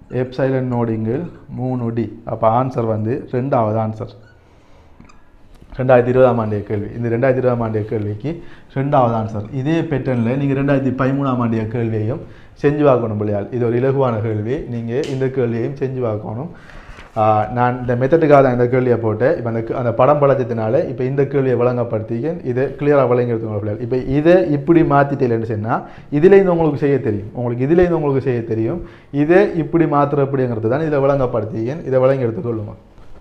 எப்சைலன் நோடிங்கள் மூணு டி அப்போ ஆன்சர் வந்து ரெண்டாவது ஆன்சர் ரெண்டாயிரத்தி இருபதாம் ஆண்டிய கேள்வி இந்த ரெண்டாயிரத்தி இருபதாம் ஆண்டிய கேள்விக்கு ரெண்டாவது ஆன்சர் இதே பேட்டர்னில் நீங்கள் ரெண்டாயிரத்தி பதிமூணாம் ஆண்டிய கேள்வியையும் செஞ்சு பார்க்கணும் பிள்ளையால் இது ஒரு இலகுவான கேள்வி நீங்கள் இந்த கேள்வியையும் செஞ்சு பார்க்கணும் ஆஹ் நான் இந்த மெத்தட்டுக்காக தான் இந்த கேள்வியை போட்டேன் இப்போ அந்த அந்த படம் பழச்சத்தினால இப்போ இந்த கேள்வியை வழங்கப்படுத்திக்க இதை கிளியராக வழங்கி எடுத்துக்கோங்க பிள்ளைகள் இப்போ இதை இப்படி மாற்றிட்டேன்னு சொன்னால் இதுலேருந்து உங்களுக்கு செய்ய தெரியும் உங்களுக்கு இதுலேருந்து உங்களுக்கு செய்ய தெரியும் இதை இப்படி மாற்றுற அப்படிங்கிறது தான் இதில் வழங்கப்படுத்திக்க இதை வழங்கி எடுத்துக்கொள்ளுங்க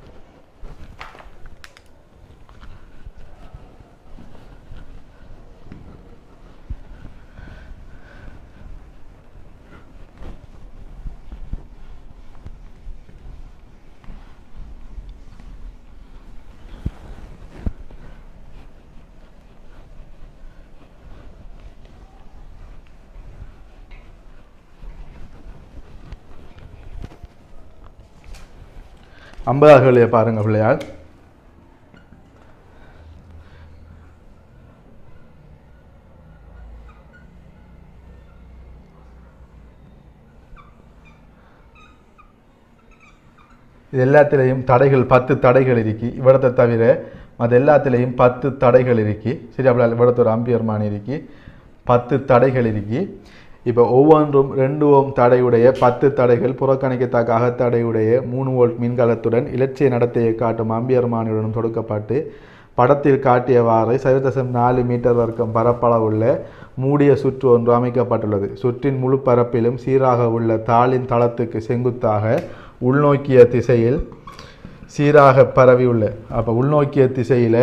ஐம்பதாவது கேள்வியை பாருங்க பிள்ளையாள் இது எல்லாத்திலையும் தடைகள் பத்து தடைகள் இருக்கு இவ்விடத்தை தவிர மற்ற எல்லாத்திலையும் பத்து தடைகள் இருக்கு சரி அப்படி இவ்விடத்து ஒரு அம்பியர் மான் இருக்கு பத்து தடைகள் இருக்கு இப்போ ஒவ்வொன்றும் ரெண்டு ஓம் தடையுடைய பத்து தடைகள் புறக்கணிக்கத்தக்க அகத்தடையுடைய மூணு வோல்ட் மின்கலத்துடன் இலட்சிய நடத்தையை காட்டும் அம்பியர் மானியுடன் தொடுக்கப்பட்டு படத்தில் காட்டியவாறு சைவதசம் நாலு மீட்டர் வர்க்கம் பரப்பளவுள்ள மூடிய சுற்று ஒன்று அமைக்கப்பட்டுள்ளது சுற்றின் முழு பரப்பிலும் சீராக உள்ள தாளின் தளத்துக்கு செங்குத்தாக உள்நோக்கிய திசையில் சீராக பரவியுள்ள அப்போ உள்நோக்கிய திசையில்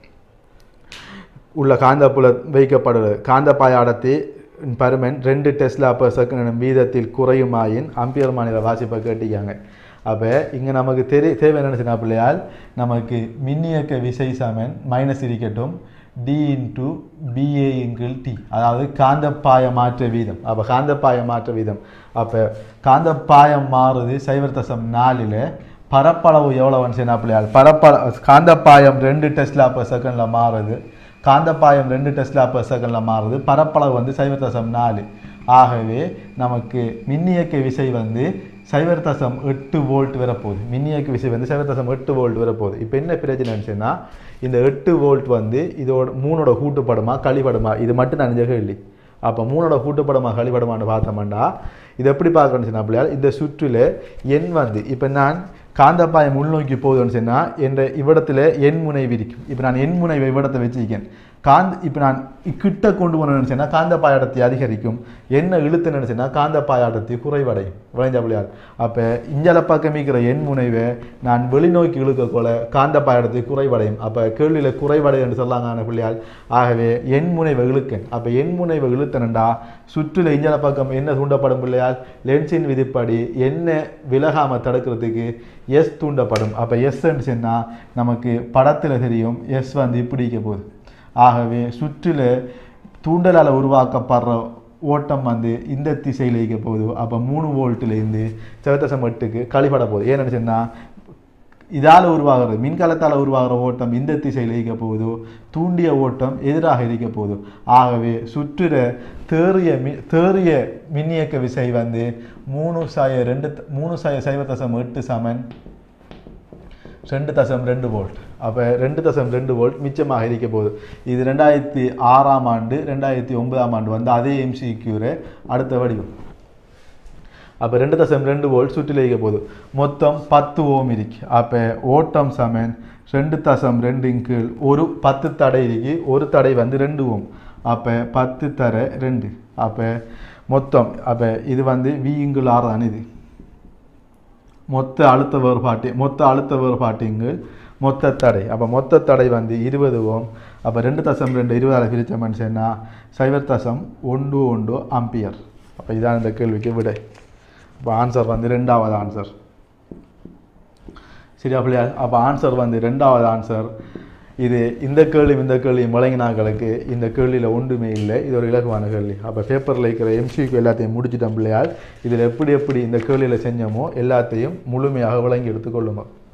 உள்ள காந்தப்புல வைக்கப்படுகிறது காந்தப்பாய அடர்த்தி பருமன் ரெண்டு டெஸ்லா per second எனும் வீதத்தில் குறையுமாயின் அம்பியர் மாநில வாசிப்பை கேட்டிக்காங்க அப்போ இங்கே நமக்கு தெரி தேவை என்ன சொன்னா பிள்ளையால் நமக்கு மின்னியக்க விசை சமன் மைனஸ் இருக்கட்டும் டி இன்டு பிஏ இன்கிள் டி அதாவது காந்தப்பாய மாற்ற வீதம் அப்போ காந்தப்பாய மாற்ற வீதம் அப்போ காந்தப்பாயம் மாறுது சைவர் தசம் நாலில் பரப்பளவு எவ்வளோன்னு சொன்னா பிள்ளையால் பரப்பள காந்தப்பாயம் ரெண்டு டெஸ்லா per செகண்டில் மாறுது காந்தப்பாயம் ரெண்டு டெஸ்லா per செகண்டில் மாறுது பரப்பளவு வந்து சைவர் தசம் நாலு ஆகவே நமக்கு மின்னியக்க விசை வந்து சைவர் தசம் எட்டு வோல்ட் வரப்போகுது மின்னியக்க விசை வந்து சைவர் தசம் எட்டு வோல்ட் வரப்போகுது இப்போ என்ன பிரச்சனைன்னு சொன்னால் இந்த எட்டு வோல்ட் வந்து இதோட மூணோட கூட்டுப்படமா கழிப்படமா இது மட்டும் நான் கேள்வி அப்போ மூணோட கூட்டுப்படமா கழிப்படமான்னு பார்த்தோம்னா இது எப்படி பார்க்கணும்னு சொன்னா பிள்ளையார் இந்த சுற்றில் எண் வந்து இப்போ நான் காந்தப்பாயம் உள்நோக்கி போகுதுன்னு சொன்னால் என்ற இவ்விடத்தில் எண் முனை விரிக்கும் இப்போ நான் எண் முனை இவ்விடத்தை வச்சிருக்கேன் காந்த இப்போ நான் கிட்ட கொண்டு போன நினச்சேன்னா காந்தப்பாய அடர்த்தி அதிகரிக்கும் என்ன இழுத்து நினச்சேன்னா காந்தப்பாய அடர்த்தி குறைவடையும் விளைஞ்ச பிள்ளையார் அப்போ இஞ்சல பக்கம் இருக்கிற எண் முனைவை நான் வெளிநோக்கி இழுக்க போல காந்தப்பாய அடர்த்தி குறைவடையும் அப்போ கேள்வியில் குறைவடையும் என்று சொல்லாங்க பிள்ளையார் ஆகவே எண் முனைவை இழுக்கேன் அப்போ எண் முனைவை இழுத்தனண்டா சுற்றில இஞ்சல பக்கம் என்ன தூண்டப்படும் பிள்ளையால் லென்ஸின் விதிப்படி என்ன விலகாம தடுக்கிறதுக்கு எஸ் தூண்டப்படும் அப்போ எஸ்ன்னு சொன்னால் நமக்கு படத்தில் தெரியும் எஸ் வந்து இப்படி இருக்க போகுது ஆகவே சுற்றில தூண்டலால் உருவாக்கப்படுற ஓட்டம் வந்து இந்த திசையில் இருக்க போகுது அப்போ மூணு வோல்ட்லேருந்து செவத்தசம் எட்டுக்கு கழிப்பட போகுது ஏன்னு சொன்னால் இதால் உருவாகிறது மின்கலத்தால் உருவாகிற ஓட்டம் இந்த திசையில் இருக்க போகுது தூண்டிய ஓட்டம் எதிராக இருக்க போகுது ஆகவே சுற்றுற தேறிய மி தேறிய மின்னியக்க விசை வந்து மூணு சாய ரெண்டு த- மூணு சாய சைவ தசம் எட்டு சமன் ரெண்டு தசம் ரெண்டு வோல்ட் அப்போ ரெண்டு தசம் ரெண்டு வோல்ட் மிச்சமாக இருக்க போகுது இது ரெண்டாயிரத்தி ஆறாம் ஆண்டு ரெண்டாயிரத்தி ஒன்பதாம் ஆண்டு வந்து அதே எம்சிக்யூரை அடுத்த வடிவம் அப்போ ரெண்டு தசம் ரெண்டு வோல்ட் சுற்றில இருக்க போகுது மொத்தம் பத்து ஓம் இருக்கு அப்போ ஓட்டம் சமன் ரெண்டு தசம் ரெண்டின் கீழ் ஒரு பத்து தடை இருக்கு ஒரு தடை வந்து ரெண்டு ஓம் அப்போ பத்து தர ரெண்டு அப்போ மொத்தம் அப்போ இது வந்து வி இங்குள் ஆறு தான் இது மொத்த அழுத்த வேறுபாட்டு மொத்த அழுத்த வேறுபாட்டிங்கு மொத்த தடை அப்போ மொத்த தடை வந்து இருபது ஓம் அப்போ ரெண்டு தசம் ரெண்டு இருபதால் பிரித்த மனுஷன்னா சைவர் தசம் ஒன்று ஒன்று ஆம்பியர் அப்போ இதான் இந்த கேள்விக்கு விடை அப்போ ஆன்சர் வந்து ரெண்டாவது ஆன்சர் சரியா பிள்ளையா அப்போ ஆன்சர் வந்து ரெண்டாவது ஆன்சர் இது இந்த கேள்வி இந்த கேள்வி முழங்கினாக்களுக்கு இந்த கேள்வியில் ஒன்றுமே இல்லை இது ஒரு இலகுவான கேள்வி அப்போ பேப்பரில் இருக்கிற எம்சிக்கு எல்லாத்தையும் முடிச்சிட்டோம் பிள்ளையால் இதில் எப்படி எப்படி இந்த கேள்வியில் செஞ்சோமோ எல்லாத்தையும் முழுமையாக விளங்கி எடுத்துக்கொள்ளுங்க